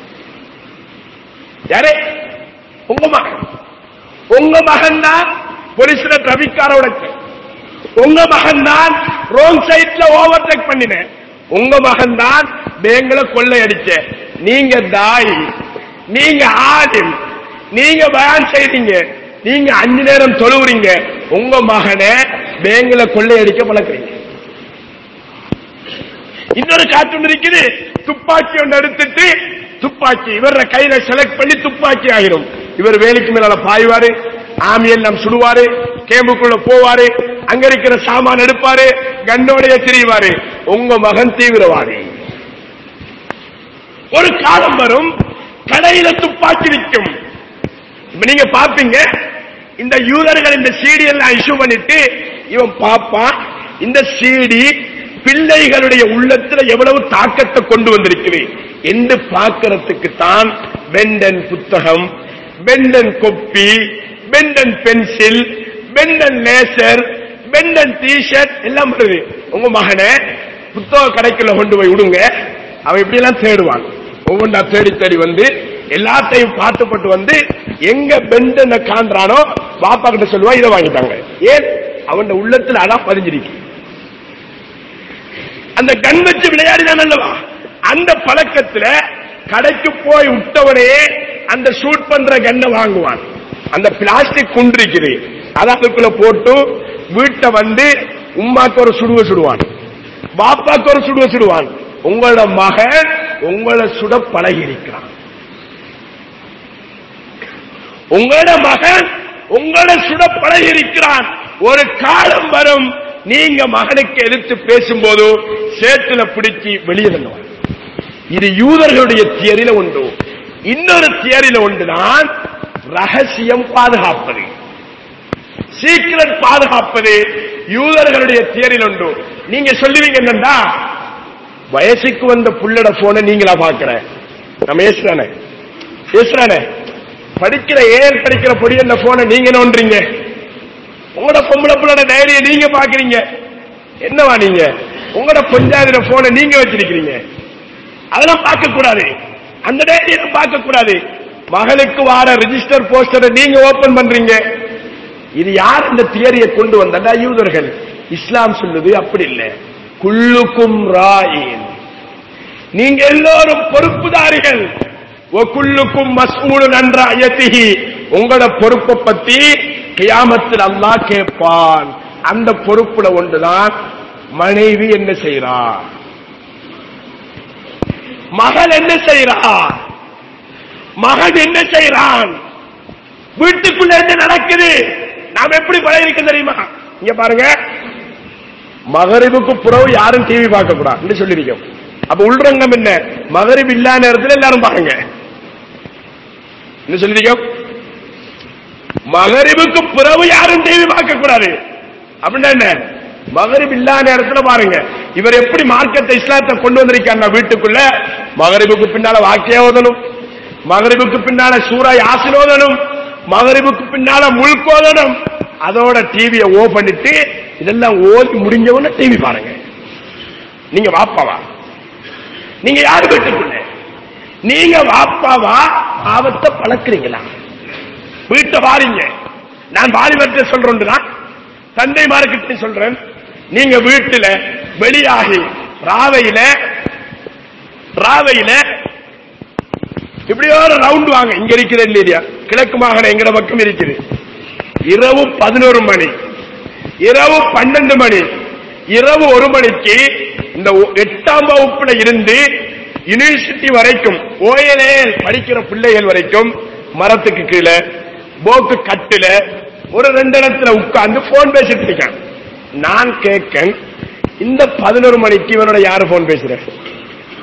யாரே உங்க மகன் உங்க மகன் தான் போலீஸ்ல டிராபிக்காரோட உங்க மகன் தான் ரோங் சைட்ல ஓவர்டேக் பண்ணினேன் உங்க மகன் தான் பேங்கள கொள்ளையடிச்ச நீங்க தாய் நீங்க ஆதில் நீங்க பயான் செய்றீங்க நீங்க அஞ்சு நேரம் தொழுவுறீங்க உங்க மகனை பேங்கள கொள்ளையடிக்க பழக்கிறீங்க இன்னொரு கார்ட்டூன் இருக்குது துப்பாக்கி ஒன்று எடுத்துட்டு துப்பாக்கி இவர கையில செலக்ட் பண்ணி துப்பாக்கி ஆகிரும் இவர் வேலைக்கு மேல பாய்வாரு ஆமி எல்லாம் சுடுவாரு கேம்புக்குள்ள போவாரு அங்க இருக்கிற சாமான் எடுப்பாரு கண்ணோடைய திரிவாரு உங்க மகன் தீவிரவாதி ஒரு காலம் வரும் கடையில துப்பாக்கி நிற்கும் இப்ப நீங்க பாப்பீங்க இந்த யூதர்கள் இந்த சீடி எல்லாம் இஷ்யூ பண்ணிட்டு இவன் பாப்பான் இந்த சீடி பிள்ளைகளுடைய உள்ளத்துல எவ்வளவு தாக்கத்தை கொண்டு வந்திருக்குது என்று பார்க்கறதுக்கு தான் பெண்டன் புத்தகம் Ben ten copy Ben ten pencil Ben ten laser Ben ten T shirt எல்லாம் வருது உங்க மகனை புத்தக கடைக்குள்ள கொண்டு போய் விடுங்க அவன் இப்படி எல்லாம் தேடுவான் ஒவ்வொன்றா தேடி தேடி வந்து எல்லாத்தையும் பார்த்துப்பட்டு வந்து எங்க பெண்டனை காண்றானோ பாப்பா கிட்ட சொல்லுவா இதை வாங்கிட்டாங்க ஏன் அவன் உள்ளத்துல அதான் பதிஞ்சிருக்கு அந்த கண் வச்சு விளையாடினான் அல்லவா அந்த பழக்கத்துல கடைக்கு போய் விட்டவனே அந்த ஷூட் பண்ற கண்ணை வாங்குவான் அந்த பிளாஸ்டிக் குண்டு இருக்குது அதை அதுக்குள்ள போட்டு வீட்டை வந்து உம்மாக்கு ஒரு சுடுவ சுடுவான் பாப்பாக்கு ஒரு சுடுவ சுடுவான் உங்களோட மகன் உங்களை சுட பழகி இருக்கிறான் உங்களோட மகன் உங்களை சுட பழகி இருக்கிறான் ஒரு காலம் வரும் நீங்க மகனுக்கு எதிர்த்து பேசும்போது சேத்துல பிடிச்சி வெளியே தள்ளுவான் இது யூதர்களுடைய தியரியில உண்டு இன்னொரு தியரியில உண்டுதான் ரகசியம் பாதுகாப்பது சீக்கிரட் பாதுகாப்பது யூதர்களுடைய தியரில் உண்டு நீங்க சொல்லுவீங்க என்னண்டா வயசுக்கு வந்த புள்ளட போன நீங்களா பாக்குற நம்ம ஏசுறானே ஏசுறானே படிக்கிற ஏர் படிக்கிற பொடியல்ல போன நீங்க நோன்றீங்க உங்களோட பொம்பளை புள்ளட டைரிய நீங்க பாக்குறீங்க என்னவா நீங்க உங்களோட பஞ்சாயத்துல போன நீங்க வச்சிருக்கிறீங்க அதெல்லாம் பார்க்க கூடாது அந்த டைரியை பார்க்க கூடாது மகளுக்கு வார ரிஜிஸ்டர் போஸ்டரை நீங்க ஓபன் பண்றீங்க இது யார் இந்த தியரியை கொண்டு வந்தா யூதர்கள் இஸ்லாம் சொல்லுது அப்படி இல்லை குல்லுக்கும் ராயின் நீங்க எல்லோரும் பொறுப்புதாரிகள் ஒக்குள்ளுக்கும் மசூலு நன்ற அயத்திகி உங்களோட பொறுப்பை பத்தி கியாமத்தில் அல்லாஹ் கேட்பான் அந்த பொறுப்புல ஒன்றுதான் மனைவி என்ன செய்றார் மகள் என்ன செய்றார் மகன் என்ன செய்றான் வீட்டுக்குள்ள என்ன நடக்குது நாம் எப்படி பழகிருக்க தெரியுமா இங்க பாருங்க மகரிபுக்கு புறவு யாரும் டிவி பார்க்க கூடாது சொல்லிருக்கோம் அப்ப உள்ரங்கம் என்ன மகரிப் இல்லாத நேரத்தில் எல்லாரும் பாருங்க என்ன சொல்லிருக்கோம் மகரிபுக்கு பிறகு யாரும் டிவி பார்க்க கூடாது அப்படின்னா என்ன மகரிப் இல்லாத நேரத்துல பாருங்க இவர் எப்படி மார்க்கத்தை இஸ்லாத்தை கொண்டு வந்திருக்காங்க வீட்டுக்குள்ள மகரிபுக்கு பின்னால வாக்கிய ஓதணும் மகரிபுக்கு பின்னால சூரா யாசின் ஓதணும் மகரிபுக்கு பின்னால முழுக்க ஓதணும் அதோட டிவியை ஓ பண்ணிட்டு இதெல்லாம் ஓதி முடிஞ்சவன டிவி பாருங்க நீங்க வாப்பாவா நீங்க யாரு வீட்டுக்குள்ள நீங்க வாப்பாவா பாவத்தை பழக்கிறீங்களா வீட்டை வாரீங்க நான் வாலிபத்தை சொல்றேன் தந்தை மார்க்கிட்ட சொல்றேன் நீங்க வீட்டுல வெளியாகி ராவையில ராவையில இப்படியோ ஒரு ரவுண்ட் வாங்க இங்க இருக்கிற இல்லையா கிழக்கு மாகாணம் எங்கட பக்கம் இருக்குது இரவு பதினோரு மணி இரவு பன்னெண்டு மணி இரவு ஒரு மணிக்கு இந்த ஒ- எட்டாம் வகுப்புல இருந்து யூனிவர்சிட்டி வரைக்கும் ஓஎல்ஏ படிக்கிற பிள்ளைகள் வரைக்கும் மரத்துக்கு கீழே போக்கு கட்டுல ஒரு ரெண்டு இடத்துல உட்கார்ந்து போன் பேசிட்டு இருக்கான் நான் கேட்கேன் இந்த பதினோரு மணிக்கு இவனோட யாரு போன் பேசுற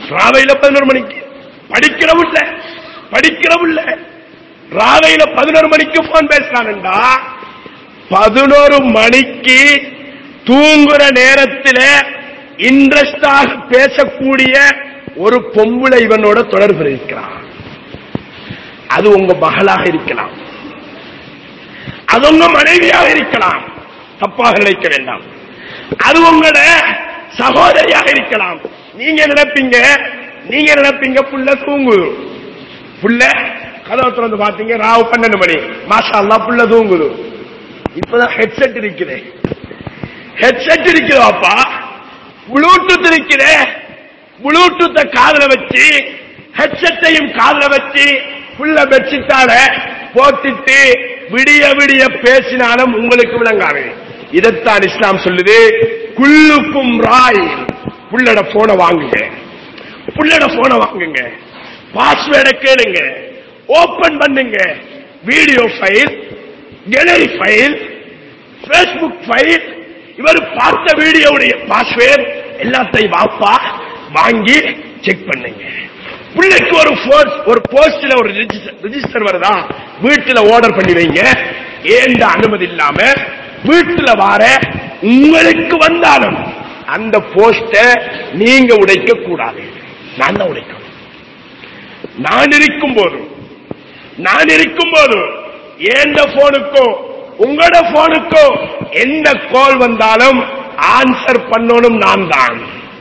ராவையில பதினோரு மணிக்கு படிக்கிறவும் இல்ல படிக்கிறவும் இல்ல ராவையில பதினோரு மணிக்கு போன் பேசுறான்டா பதினோரு மணிக்கு தூங்குற நேரத்தில் இன்ட்ரெஸ்டாக பேசக்கூடிய ஒரு பொம்பளை இவனோட தொடர்பு இருக்கிறான் அது உங்க மகளாக இருக்கலாம் அது உங்க மனைவியாக இருக்கலாம் தப்பாக நினைக்க வேண்டாம் அது உங்களோட சகோதரியாக இருக்கலாம் நீங்க நினைப்பீங்க நீங்க நினைப்பீங்க புள்ள தூங்குது புள்ள கதவை திறந்து பாத்தீங்க ராவு பன்னெண்டு மணி மாஷா அல்லா புள்ள தூங்குது இப்பதான் ஹெட்செட் இருக்குது ஹெட்செட் இருக்குதாப்பா ப்ளூடூத் இருக்குது ப்ளூடூத்த காதுல வச்சு ஹெட்செட்டையும் காதுல வச்சு புள்ள பெட்ஷீட்டால போட்டுட்டு விடிய விடிய பேசினாலும் உங்களுக்கு விளங்காது இதைத்தான் இஸ்லாம் சொல்லுது குல்லுக்கும் ராய் புள்ளட போன வாங்குங்க புள்ளட போன வாங்குங்க பாஸ்வேர்டை கேளுங்க ஓபன் பண்ணுங்க video file gallery file Facebook file இவர் பார்த்த வீடியோவுடைய பாஸ்வேர்ட் எல்லாத்தையும் வாப்பா வாங்கி செக் பண்ணுங்க பிள்ளைக்கு ஒரு போஸ்ட் ஒரு போஸ்ட்ல ஒரு ரிஜிஸ்டர் வருதா வீட்டுல ஆர்டர் பண்ணி வைங்க ஏண்ட அனுமதி இல்லாம வீட்டுல வார உங்களுக்கு வந்தாலும் அந்த போஸ்ட நீங்க உடைக்க கூடாது நான் தான் உடைக்கணும் நான் இருக்கும் போது நான் இருக்கும் போது ஏண்ட போனுக்கோ உங்களோட போனுக்கோ எந்த கால் வந்தாலும் ஆன்சர் பண்ணணும் நான் தான்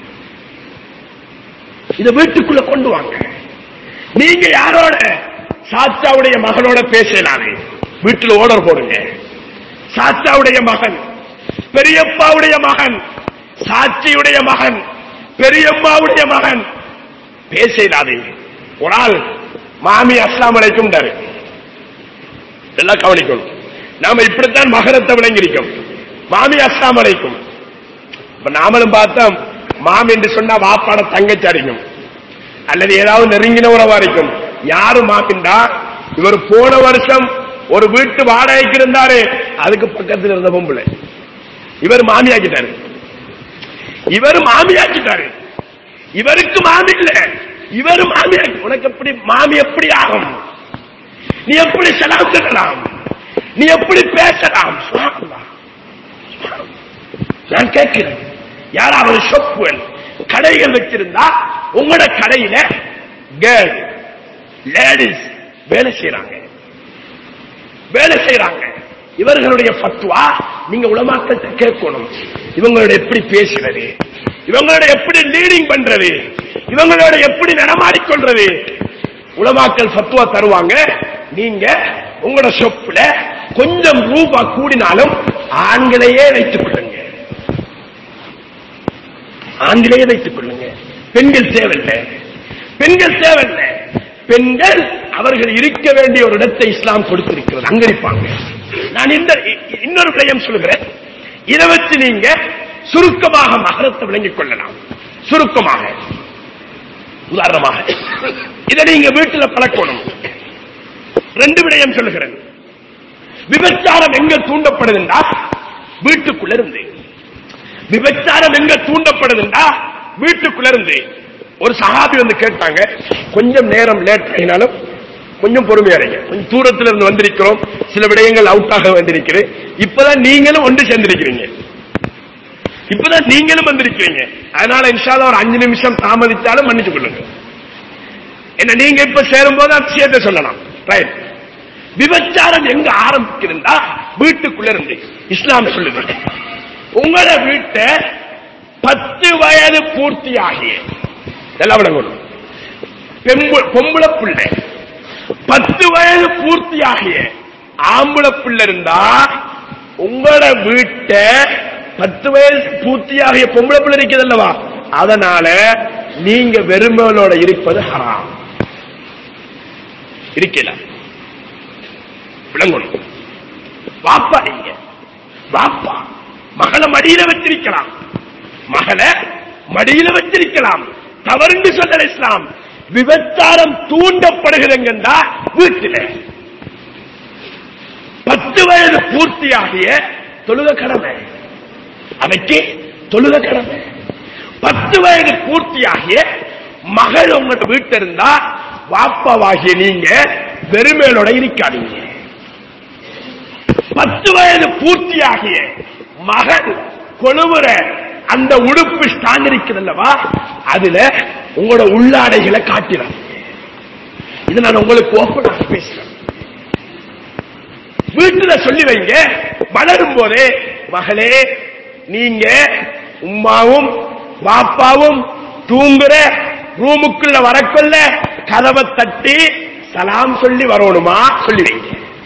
இத வீட்டுக்குள்ள கொண்டு வாங்க நீங்க யாரோட சாச்சாவுடைய மகனோட பேசலாமே வீட்டுல ஓர்டர் போடுங்க சாச்சாவுடைய மகன் பெரியப்பாவுடைய மகன் சாட்சியுடைய மகன் பெரியம்மாவுடைய மகன் பேசலாதே ஒரு ஆள் மாமி அஸ்லாம் அலைக்கும் எல்லாம் கவனிக்கணும் நாம இப்படித்தான் மகரத்தை விளங்கியிருக்கோம் மாமி அஸ்லாம் அலைக்கும் இப்ப நாமளும் பார்த்தோம் மாமி என்று சொன்னா வாப்பாட தங்கச்சி அடிக்கும் அல்லது ஏதாவது நெருங்கின உறவா இருக்கும் யாரு மாமிண்டா இவர் போன வருஷம் ஒரு வீட்டு வாடகைக்கு இருந்தாரு அதுக்கு பக்கத்தில் இருந்த பொம்பளை இவர் மாமியாக்கிட்டாரு இவர் மாமியாக்கிட்டாரு இவருக்கு மாமி இல்ல இவர் மாமியாக்கி உனக்கு எப்படி மாமி எப்படி ஆகும் நீ எப்படி செலவு கட்டலாம் நீ எப்படி பேசலாம் சுப்ஹானல்லாஹ். நான் கேட்கிறேன் யாராவது ஷொப்புகள் கடைகள் வச்சிருந்தா உங்களோட கடையில கேர்ள் லேடிஸ் வேலை செய்யறாங்க வேலை செய்யறாங்க இவர்களுடைய பத்துவா நீங்க உலமாக்கத்தை கேட்கணும் இவங்களோட எப்படி பேசுறது இவங்களோட எப்படி லீடிங் பண்றது இவங்களோட எப்படி நடமாடிக்கொள்றது உலமாக்கல் பத்துவா தருவாங்க நீங்க உங்களோட ஷொப்ல கொஞ்சம் ரூபா கூடினாலும் ஆண்களையே வைத்துக் கொள்ளுங்க ஆண்களையே வைத்துக் கொள்ளுங்க பெண்கள் தேவையில்லை பெண்கள் தேவையில்லை பெண்கள் அவர்கள் இருக்க வேண்டிய ஒரு இடத்தை இஸ்லாம் கொடுத்திருக்கிறது அங்க இருப்பாங்க நான் இந்த இ- இன்னொரு விடயம் சொல்கிறேன் இதை வச்சு நீங்க சுருக்கமாக மகரத்தை விளங்கிக் கொள்ளலாம் சுருக்கமாக உதாரணமாக இதை நீங்க வீட்டுல பழக்கணும் ரெண்டு விடயம் சொல்லுகிறேன் விபச்சாரம் எங்க தூண்டப்படுதுண்டா வீட்டுக்குள்ள இருந்து விபச்சாரம் எங்க தூண்டப்படுதுண்டா வீட்டுக்குள்ள இருந்து ஒரு சஹாபி வந்து கேட்டாங்க கொஞ்சம் நேரம் லேட் ஆகினாலும் கொஞ்சம் பொறுமையா இருங்க கொஞ்சம் தூரத்துல இருந்து வந்திருக்கிறோம் சில விடயங்கள் அவுட் ஆக வந்திருக்கிறது இப்பதான் நீங்களும் ஒன்று சேர்ந்திருக்கிறீங்க இப்பதான் நீங்களும் வந்திருக்கிறீங்க அதனால இன்ஷால்லா ஒரு அஞ்சு நிமிஷம் தாமதித்தாலும் மன்னிச்சு கொள்ளுங்க என்ன நீங்க இப்ப சேரும் போது அந்த விஷயத்தை சொல்லலாம் ரைட் விபச்சாரம் எங்க ஆரம்பிக்கிறதா வீட்டுக்குள்ள இருந்து இஸ்லாம் சொல்லுது உங்களோட வீட்டை பத்து வயது பூர்த்தியாகிய எல்லாம் விளங்கணும் பெம்பு- பொம்பளை பிள்ளை பத்து வயது பூர்த்தியாகிய ஆம்பளை பிள்ளை இருந்தா உங்களோட வீட்டை பத்து வயது பூர்த்தியாகிய பொம்பளை பிள்ளை இருக்குது அல்லவா அதனால நீங்க வெறுமனோட இருப்பது ஹராம் இருக்கல விளங்கணும் வாப்பா நீங்க வாப்பா மகளை மடியில வச்சிருக்கலாம் மகளை மடியில வச்சிருக்கலாம் தவறுன்னு சொல்லல இஸ்லாம் விபச்சாரம் தூண்டப்படுகிறங்கண்டா வீட்டில பத்து வயது பூர்த்தியாகிய தொழுக கடமை அவைக்கு தொழுக கடமை பத்து வயது பூர்த்தியாகிய மகள் உங்களோட வீட்டு இருந்தா வாப்பாவாகிய நீங்க வெறுமேலோட இருக்காதீங்க பத்து வயது பூர்த்தியாகிய மகன் கொழுவுற அந்த உடுப்பு ஸ்டாண்ட் இருக்குதல்லவா அதுல உங்களோட உள்ளாடைகளை காட்டினார் இது நான் உங்களுக்கு ஓப்பனாக பேசுறேன் வீட்டுல சொல்லி வைங்க வளரும் போதே மகளே நீங்க உம்மாவும் பாப்பாவும் தூங்குற ரூமுக்குள்ள வரக்குள்ள கதவை தட்டி சலாம் சொல்லி வரணுமா சொல்லி வைங்க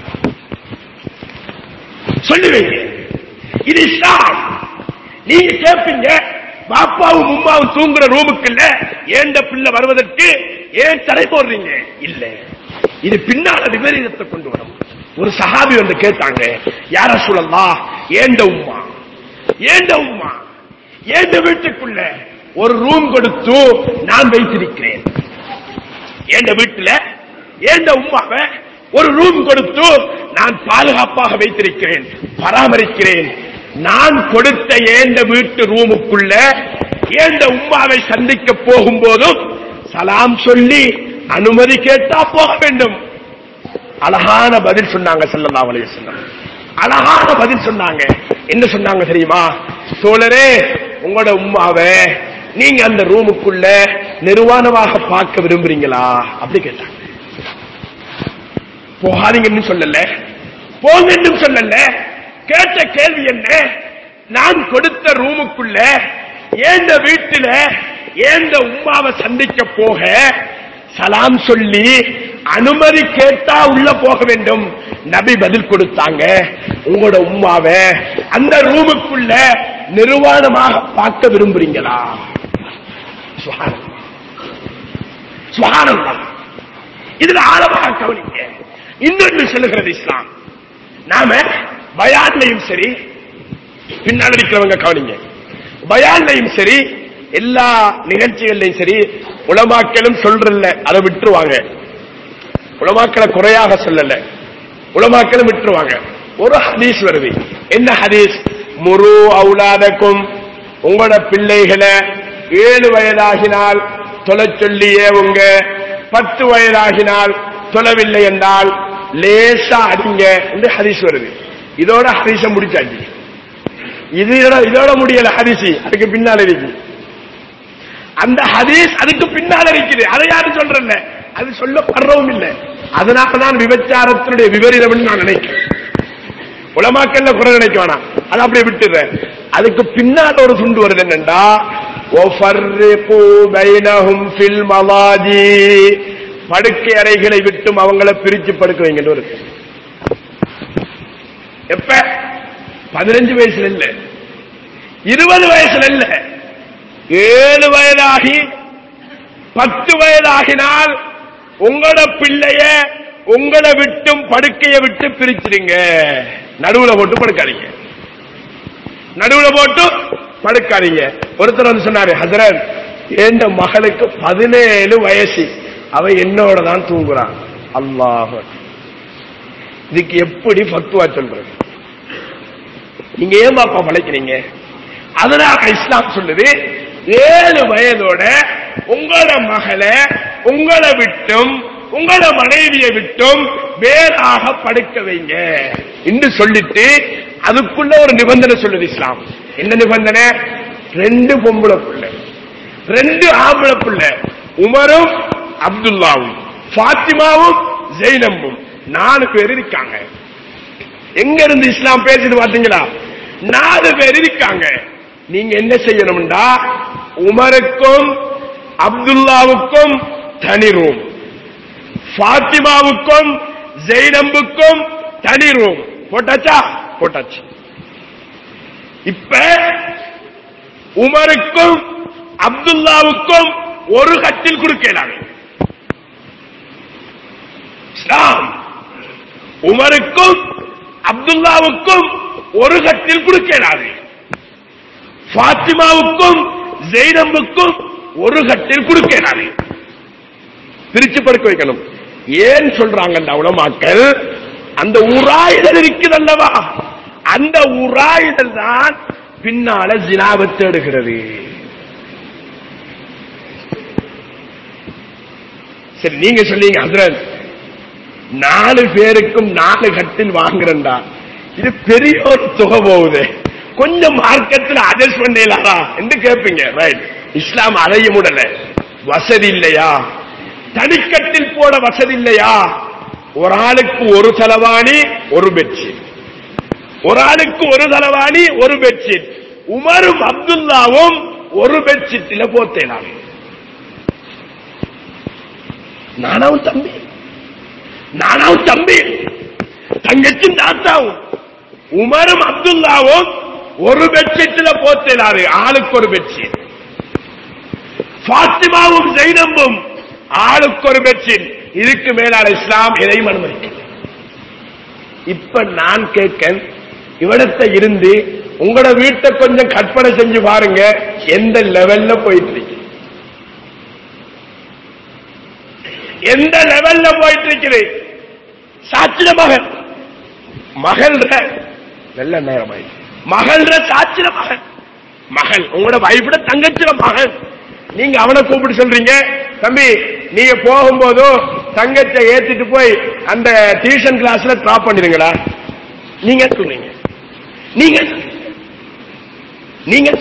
சொல்லி வைங்க இது இஸ்லாம் நீங்க கேட்பீங்க பாப்பாவும் உம்மாவும் தூங்குற ரூமுக்குள்ள ஏண்ட பிள்ளை வருவதற்கு ஏன் தடை போடுறீங்க இல்ல இது பின்னால விபரீதத்தை கொண்டு வரும் ஒரு சஹாபி வந்து கேட்டாங்க யார சொல்லலாம் ஏண்ட உம்மா ஏண்ட உம்மா ஏண்ட வீட்டுக்குள்ள ஒரு ரூம் கொடுத்து நான் வைத்திருக்கிறேன் என் வீட்டுல என் உமாவை ஒரு ரூம் கொடுத்து நான் பாதுகாப்பாக வைத்திருக்கிறேன் பராமரிக்கிறேன் நான் கொடுத்த ஏந்த வீட்டு ரூமுக்குள்ள ஏந்த உம்மாவை சந்திக்க போகும்போதும் சலாம் சொல்லி அனுமதி கேட்டா போக வேண்டும் அழகான பதில் சொன்னாங்க ஸல்லல்லாஹு அலைஹி வஸல்லம் அழகான பதில் சொன்னாங்க என்ன சொன்னாங்க தெரியுமா தோழரே உங்களோட உம்மாவை நீங்க அந்த ரூமுக்குள்ள நிர்வாணமாக பார்க்க விரும்புறீங்களா அப்படி கேட்டாங்க போகாதீங்கன்னு சொல்லல போங்கன்னு சொல்லல கேட்ட கேள்வி என்ன நான் கொடுத்த ரூமுக்குள்ள ஏந்த வீட்டுல ஏந்த உம்மாவை சந்திக்க போக சலாம் சொல்லி அனுமதி கேட்டா உள்ள போக வேண்டும் நபி பதில் கொடுத்தாங்க உங்களோட உம்மாவை அந்த ரூமுக்குள்ள நிர்வாணமாக பார்க்க விரும்புறீங்களா சுப்ஹானல்லாஹ். சுப்ஹானல்லாஹ். இதுல ஆழமாக கவனிங்க இன்னொன்று சொல்லுகிறது இஸ்லாம் நாம பயான்லையும் சரி பின்னால் இருக்கிறவங்க கவனிங்க பயான்லையும் சரி எல்லா நிகழ்ச்சிகள்லையும் சரி உலமாக்களும் சொல்றல அதை விட்டுருவாங்க உலமாக்களை குறையாக சொல்லல உலமாக்களும் விட்டுருவாங்க ஒரு ஹதீஸ் வருது என்ன ஹதீஸ் முரு அவுலாதக்கும் உங்களோட பிள்ளைகளை ஏழு வயதாகினால் தொலை சொல்லியே உங்க பத்து வயதாகினால் தொலைவில்லை என்றால் லேசா அடிங்க என்று ஹதீஸ் வருது இதோட ஹதீஸ முடிச்சாச்சு இதோட இதோட முடியல ஹதீஸ் அதுக்கு பின்னால் இருக்கு அந்த ஹதீஸ் அதுக்கு பின்னால் இருக்குது அதை யாரும் சொல்றல அது சொல்லப்படுறவும் இல்லை அதனால தான் விபச்சாரத்தினுடைய விபரீதம் நான் நினைக்கிறேன் உலமாக்கல்ல குறை நினைக்க வேணாம் அதை அப்படியே விட்டுறேன் அதுக்கு பின்னால் ஒரு துண்டு வருது என்னண்டா وَفَرِّقُوا بَيْنَهُمْ فِي الْمَضَاجِعِ படுக்கை அறைகளை விட்டும் அவங்கள பிரிச்சு படுக்க வைங்கன்னு வருது எப்ப பதினஞ்சு வயசுல இல்ல இருபது வயசுல இல்ல ஏழு வயதாகி பத்து வயதாகினால் உங்களோட பிள்ளைய உங்களை விட்டும் படுக்கையை விட்டு பிரிச்சிடுங்க நடுவுல போட்டு படுக்காதீங்க நடுவுல போட்டு படுக்காதீங்க ஒருத்தர் வந்து சொன்னாரு ஹசரத் என் மகளுக்கு பதினேழு வயசு அவ என்னோட தான் தூங்குறான் அல்லாஹ் இதுக்கு எப்படி பத்துவா சொல்றது நீங்க ஏன் பாப்பா பழைக்கிறீங்க அதனால இஸ்லாம் சொல்லுது ஏழு வயதோட உங்களோட மகளை உங்களை விட்டும் உங்களோட மனைவியை விட்டும் வேறாக படுக்க வைங்க என்று சொல்லிட்டு அதுக்குள்ள ஒரு நிபந்தனை சொல்லுது இஸ்லாம் என்ன நிபந்தனை ரெண்டு பொம்பளை பிள்ளை ரெண்டு ஆம்பளை பிள்ளை உமரும் அப்துல்லாவும் ஃபாத்திமாவும் ஜெய்னம்பும் நாலு பேர் இருக்காங்க எங்க இருந்து இஸ்லாம் பேசுது பாத்தீங்களா நாலு பேர் இருக்காங்க நீங்க என்ன செய்யணும்டா உமருக்கும் அப்துல்லாவுக்கும் தனி ரூம் ஃபாத்திமாவுக்கும் ஜெய்னம்புக்கும் தனி ரூம் போட்டாச்சா போட்டாச்சு இப்ப உமருக்கும் அப்துல்லாவுக்கும் ஒரு கட்டில் கொடுக்கலாம் இஸ்லாம் உமருக்கும் அப்துல்லாவுக்கும் ஒரு கட்டில் கொடுக்கலாது ஃபாத்திமாவுக்கும் ஜெய்னம்புக்கும் ஒரு கட்டில் கொடுக்கலாது பிரிச்சு படுக்க வைக்கணும் ஏன் சொல்றாங்க அந்த உலமாக்கள் அந்த உராயுதல் இருக்குது அல்லவா அந்த உராயுதல் தான் பின்னால ஜினாவை தேடுகிறது சரி நீங்க சொல்லிங்க ஹசரத் நாலு பேருக்கும் நாலு கட்டில் வாங்குறேன்டா இது பெரிய ஒரு தொகை போகுது கொஞ்சம் மார்க்கெட்ல அட்ஜஸ்ட் பண்ணலாரா என்று கேட்பீங்க ரைட் இஸ்லாம் அதையும் விடல வசதி இல்லையா தனிக்கட்டில் போட வசதி இல்லையா ஒரு ஆளுக்கு ஒரு தலவாணி ஒரு பெட்ஷீட் ஒரு ஆளுக்கு ஒரு தலவாணி ஒரு பெட்ஷீட் உமரும் அப்துல்லாவும் ஒரு பெட்ஷீட்ல போத்தேனாங்க நானாவும் தம்பி நானாவும் தம்பி தங்கச்சும் தாத்தாவும் உமரும் அப்துல்லாவும் ஒரு பெட்ஷீட்ல போத்தேனாரு ஆளுக்கு ஒரு பெட்ஷீட் பாத்திமாவும் ஜெயினம்பும் ஆளுக்கு ஒரு பெட்ஷீட் இதுக்கு மேலான இஸ்லாம் எதையும் அனுமதிக்கும் இப்ப நான் கேட்க இவ்விடத்தை இருந்து உங்களோட வீட்டை கொஞ்சம் கற்பனை செஞ்சு பாருங்க எந்த லெவல்ல போயிட்டு இருக்கு எந்த லெவல்ல போயிட்டு இருக்குது சாட்சிட மகன் மகள்ற நல்ல நேரம் மகள்ற சாட்சிட மகன் மகள் உங்களோட வைஃபோட தங்கச்சிட மகன் நீங்க அவனை கூப்பிட்டு சொல்றீங்க தம்பி நீங்க போகும்போது தங்கச்சை ஏத்திட்டு போய் அந்த டியூஷன் கிளாஸ்ல டிராப் பண்ணிருங்களா நீங்க சொன்னீங்க நீங்க நீங்க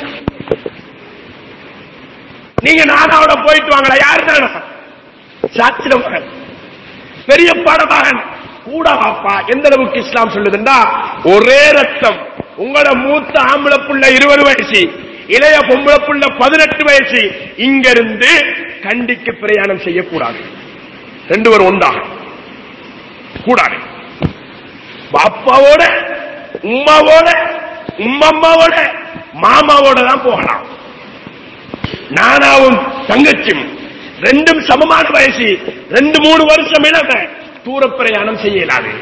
நீங்க நானாவோட போயிட்டு வாங்களா யாரு தானா சாத்திர மகன் பெரிய பாட மகன் கூட வாப்பா எந்த அளவுக்கு இஸ்லாம் சொல்லுதுண்டா ஒரே ரத்தம் உங்களோட மூத்த ஆம்பளை புள்ள இருபது வயசு இளைய பொம்பளை புள்ள பதினெட்டு வயசு இங்க இருந்து கண்டிக்கு பிரயாணம் செய்யக்கூடாது ரெண்டு பேரும் உண்டா கூடாது பாப்பாவோட உம்மாவோட உம்மம்மாவோட மாமாவோட தான் போகலாம் நானாவும் தங்கச்சியும் ரெண்டும் சமமான வயசு ரெண்டு மூணு வருஷம் இளம தூர பிரயாணம் செய்யலாது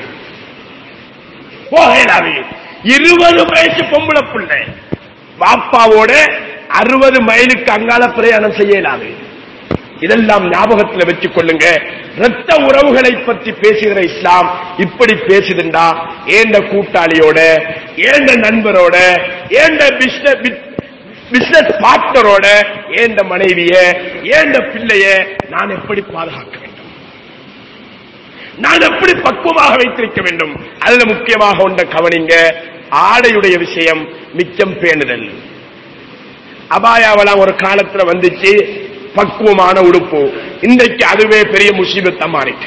போகலாது இருபது வயசு பொம்பளை பிள்ளை பாப்பாவோட அறுபது மைலுக்கு அங்கால பிரயாணம் செய்யலாது இதெல்லாம் ஞாபகத்தில் வச்சுக் கொள்ளுங்க ரத்த உறவுகளை பற்றி பேசுகிற இஸ்லாம் இப்படி பேசுதுண்டா ஏண்ட கூட்டாளியோட ஏண்ட நண்பரோட ஏண்ட பிசினஸ் பார்ட்னரோட ஏண்ட மனைவிய ஏண்ட பிள்ளைய நான் எப்படி பாதுகாக்க வேண்டும் நான் எப்படி பக்குவமாக வைத்திருக்க வேண்டும் அதுல முக்கியமாக ஒன்ற கவனிங்க ஆடையுடைய விஷயம் மிச்சம் பேணுதல் அபாயாவெல்லாம் ஒரு காலத்துல வந்துச்சு பக்குவமான உடுப்பு இன்றைக்கு அதுவே பெரிய முசீபத்தா மாறிட்டு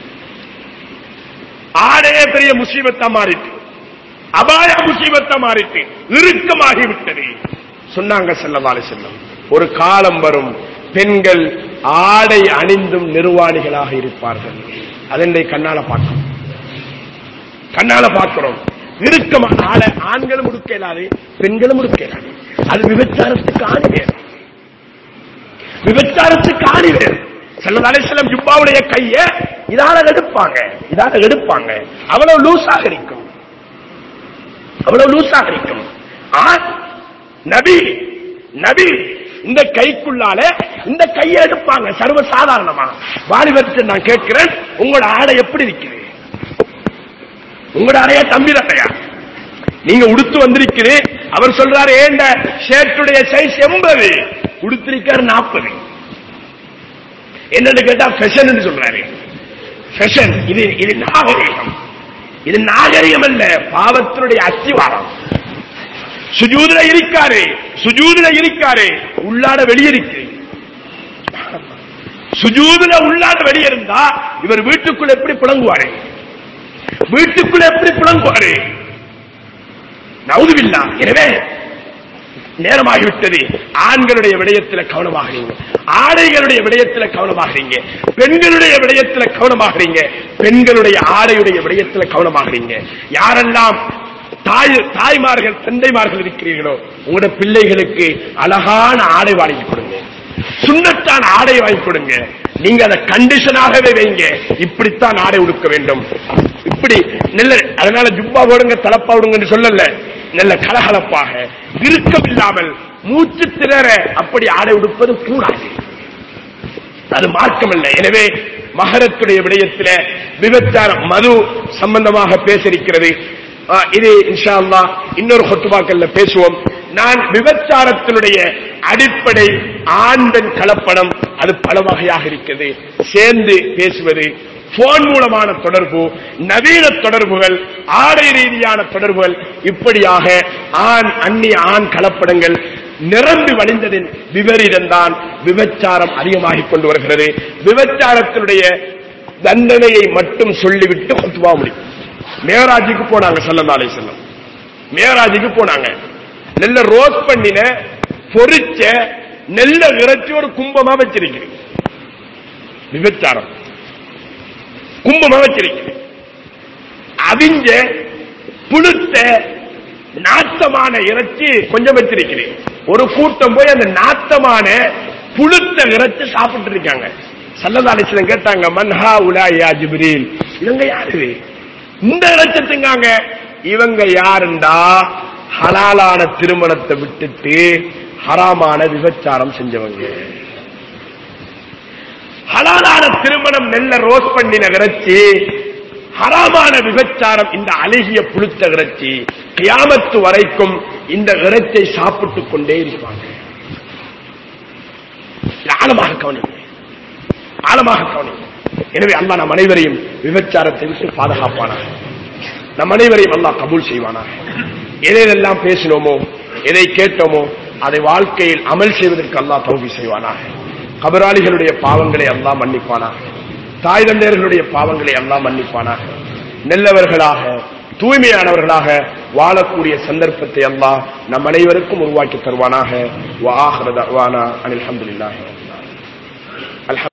ஆடையே பெரிய முசீபத்தா மாறிட்டு அபாய முசீபத்தா மாறிட்டு இறுக்கமாகி விட்டது சொன்னாங்க செல்லவாறு செல்லம் ஒரு காலம் வரும் பெண்கள் ஆடை அணிந்தும் நிர்வாணிகளாக இருப்பார்கள் அதனை கண்ணால பார்க்கணும் கண்ணால பார்க்கிறோம் இறுக்கமான ஆடை ஆண்களும் உடுக்க இயலாது பெண்களும் உடுக்க இயலாது அது விபச்சாரத்துக்கு ஆணி வேறு விபச்சாரத்துக்கு ஆணி வேறு செல்லதாலே செல்லம் ஜுப்பாவுடைய கைய இதால எடுப்பாங்க இதால எடுப்பாங்க அவ்வளவு லூஸாக இருக்கும் அவ்வளவு லூஸாக இருக்கும் ஆ நபி நபி இந்த கைக்குள்ளால இந்த கையை எடுப்பாங்க சர்வ சாதாரணமா வாலிபத்தை நான் கேட்கிறேன் உங்களோட ஆடை எப்படி இருக்குது உங்களோட அறைய தம்பி அறையா நீங்க உடுத்து வந்திருக்கிறீ அவர் சொல்றாரு ஏண்ட ஷர்ட்டுடைய சைஸ் எண்பது உடுத்திருக்காரு நாற்பது என்னன்னு கேட்டா ஃபெஷன் சொல்றாரு ஃபெஷன் இது இது நாகரிகம் இது நாகரிகம் அல்ல பாவத்தினுடைய அஸ்திவாரம் சுஜூதுல இருக்காரு சுஜூதுல இருக்காரு உள்ளாட வெளியிருக்கு சுஜூதுல உள்ளாட வெளியிருந்தா இவர் வீட்டுக்குள்ள எப்படி புழங்குவாரு வீட்டுக்குள்ள எப்படி புழங்குவாரு நவுதுவில்லா எனவே நேரமாகிவிட்டது ஆண்களுடைய விடயத்தில் கவனமாகிறீங்க ஆடைகளுடைய விடயத்தில் கவனமாகிறீங்க பெண்களுடைய விடயத்தில் கவனமாகிறீங்க பெண்களுடைய ஆடையுடைய விடயத்தில் கவனமாகிறீங்க யாரெல்லாம் தாய் தாய்மார்கள் தந்தைமார்கள் இருக்கிறீர்களோ உங்களோட பிள்ளைகளுக்கு அழகான ஆடை வாங்கி கொடுங்க சுண்ணத்தான் ஆடை வாங்கி கொடுங்க நீங்க அதை கண்டிஷனாகவே வைங்க இப்படித்தான் ஆடை உடுக்க வேண்டும் இப்படி நல்ல அதனால ஜுப்பா போடுங்க தலப்பா விடுங்கன்னு சொல்லல நல்ல கலகலப்பாக இறுக்கம் இல்லாமல் மூச்சு திணற அப்படி ஆடை உடுப்பது கூடாது அது மார்க்கமல்ல எனவே மகரத்துடைய விடயத்தில விபச்சாரம் மது சம்பந்தமாக பேசிருக்கிறது ஆ, இது இன்ஷா அல்லாஹ் இன்னொரு ஹொத்துபாக்கல்ல பேசுவோம் நான் விபச்சாரத்தினுடைய அடிப்படை ஆண் பெண் கலப்படம் அது பல வகையாக இருக்கிறது சேர்ந்து பேசுவது போன் மூலமான தொடர்பு நவீன தொடர்புகள் ஆடை ரீதியான தொடர்புகள் இப்படியாக ஆண் அந்நிய ஆண் கலப்படங்கள் நிரம்பி வழிந்ததின் விபரீதம்தான் விபச்சாரம் அதிகமாகிக் கொண்டு வருகிறது விபச்சாரத்தினுடைய தண்டனையை மட்டும் சொல்லிவிட்டு குத்துவா முடியும் மேராஜுக்கு போனாங்க சல்லல்லாலே செல்லம் மேராஜுக்கு போனாங்க நெல்ல ரோஸ் பண்ணின பொரிச்ச நெல்ல இறைச்சி ஒரு கும்பமா வச்சிருக்கிறேன் விபச்சாரம் கும்பமா வச்சிருக்கிறேன் அவிஞ்ச புழுத்த நாத்தமான இறைச்சி கொஞ்சம் வச்சிருக்கிறேன் ஒரு கூட்டம் போய் அந்த நாத்தமான புழுத்த இறைச்சி சாப்பிட்டு இருக்காங்க சல்லதாலிசிலம் கேட்டாங்க மன்ஹா உலா யா ஜிப்ரீல் இவங்க யாரு இந்த இறைச்சி திங்காங்க இவங்க யாருண்டா ஹலாலான திருமணத்தை விட்டுட்டு ஹராமான விபச்சாரம் செஞ்சவங்க ஹலாலான திருமணம் நெல்ல ரோஸ் பண்ணின இறைச்சி ஹராமான விபச்சாரம் இந்த அழகிய புழுத்த இறைச்சி கியாமத்து வரைக்கும் இந்த இறைச்சை சாப்பிட்டுக் கொண்டே இருப்பாங்க இது ஆழமாக கவனிங்க ஆழமாக கவனிங்க எனவே அல்லாஹ் நம் அனைவரையும் விபச்சாரத்தை விட்டு பாதுகாப்பானாக நம் அனைவரையும் அல்லாஹ் கபூல் செய்வானாக எதையெல்லாம் பேசினோமோ எதை கேட்டோமோ அதை வாழ்க்கையில் அமல் செய்வதற்கு அல்லாஹ் தௌபி செய்வானாக கபராளிகளுடைய பாவங்களை அல்லாஹ் மன்னிப்பானாக தாய் தந்தையர்களுடைய பாவங்களை எல்லாம் மன்னிப்பானாக நல்லவர்களாக தூய்மையானவர்களாக வாழக்கூடிய சந்தர்ப்பத்தை அல்லாஹ் நம் அனைவருக்கும் உருவாக்கி தருவானாக வா ஆஹிர தஅவானா அனில் ஹம்துலில்லாஹி ரப்பில் ஆலமீன். அல்ஹம்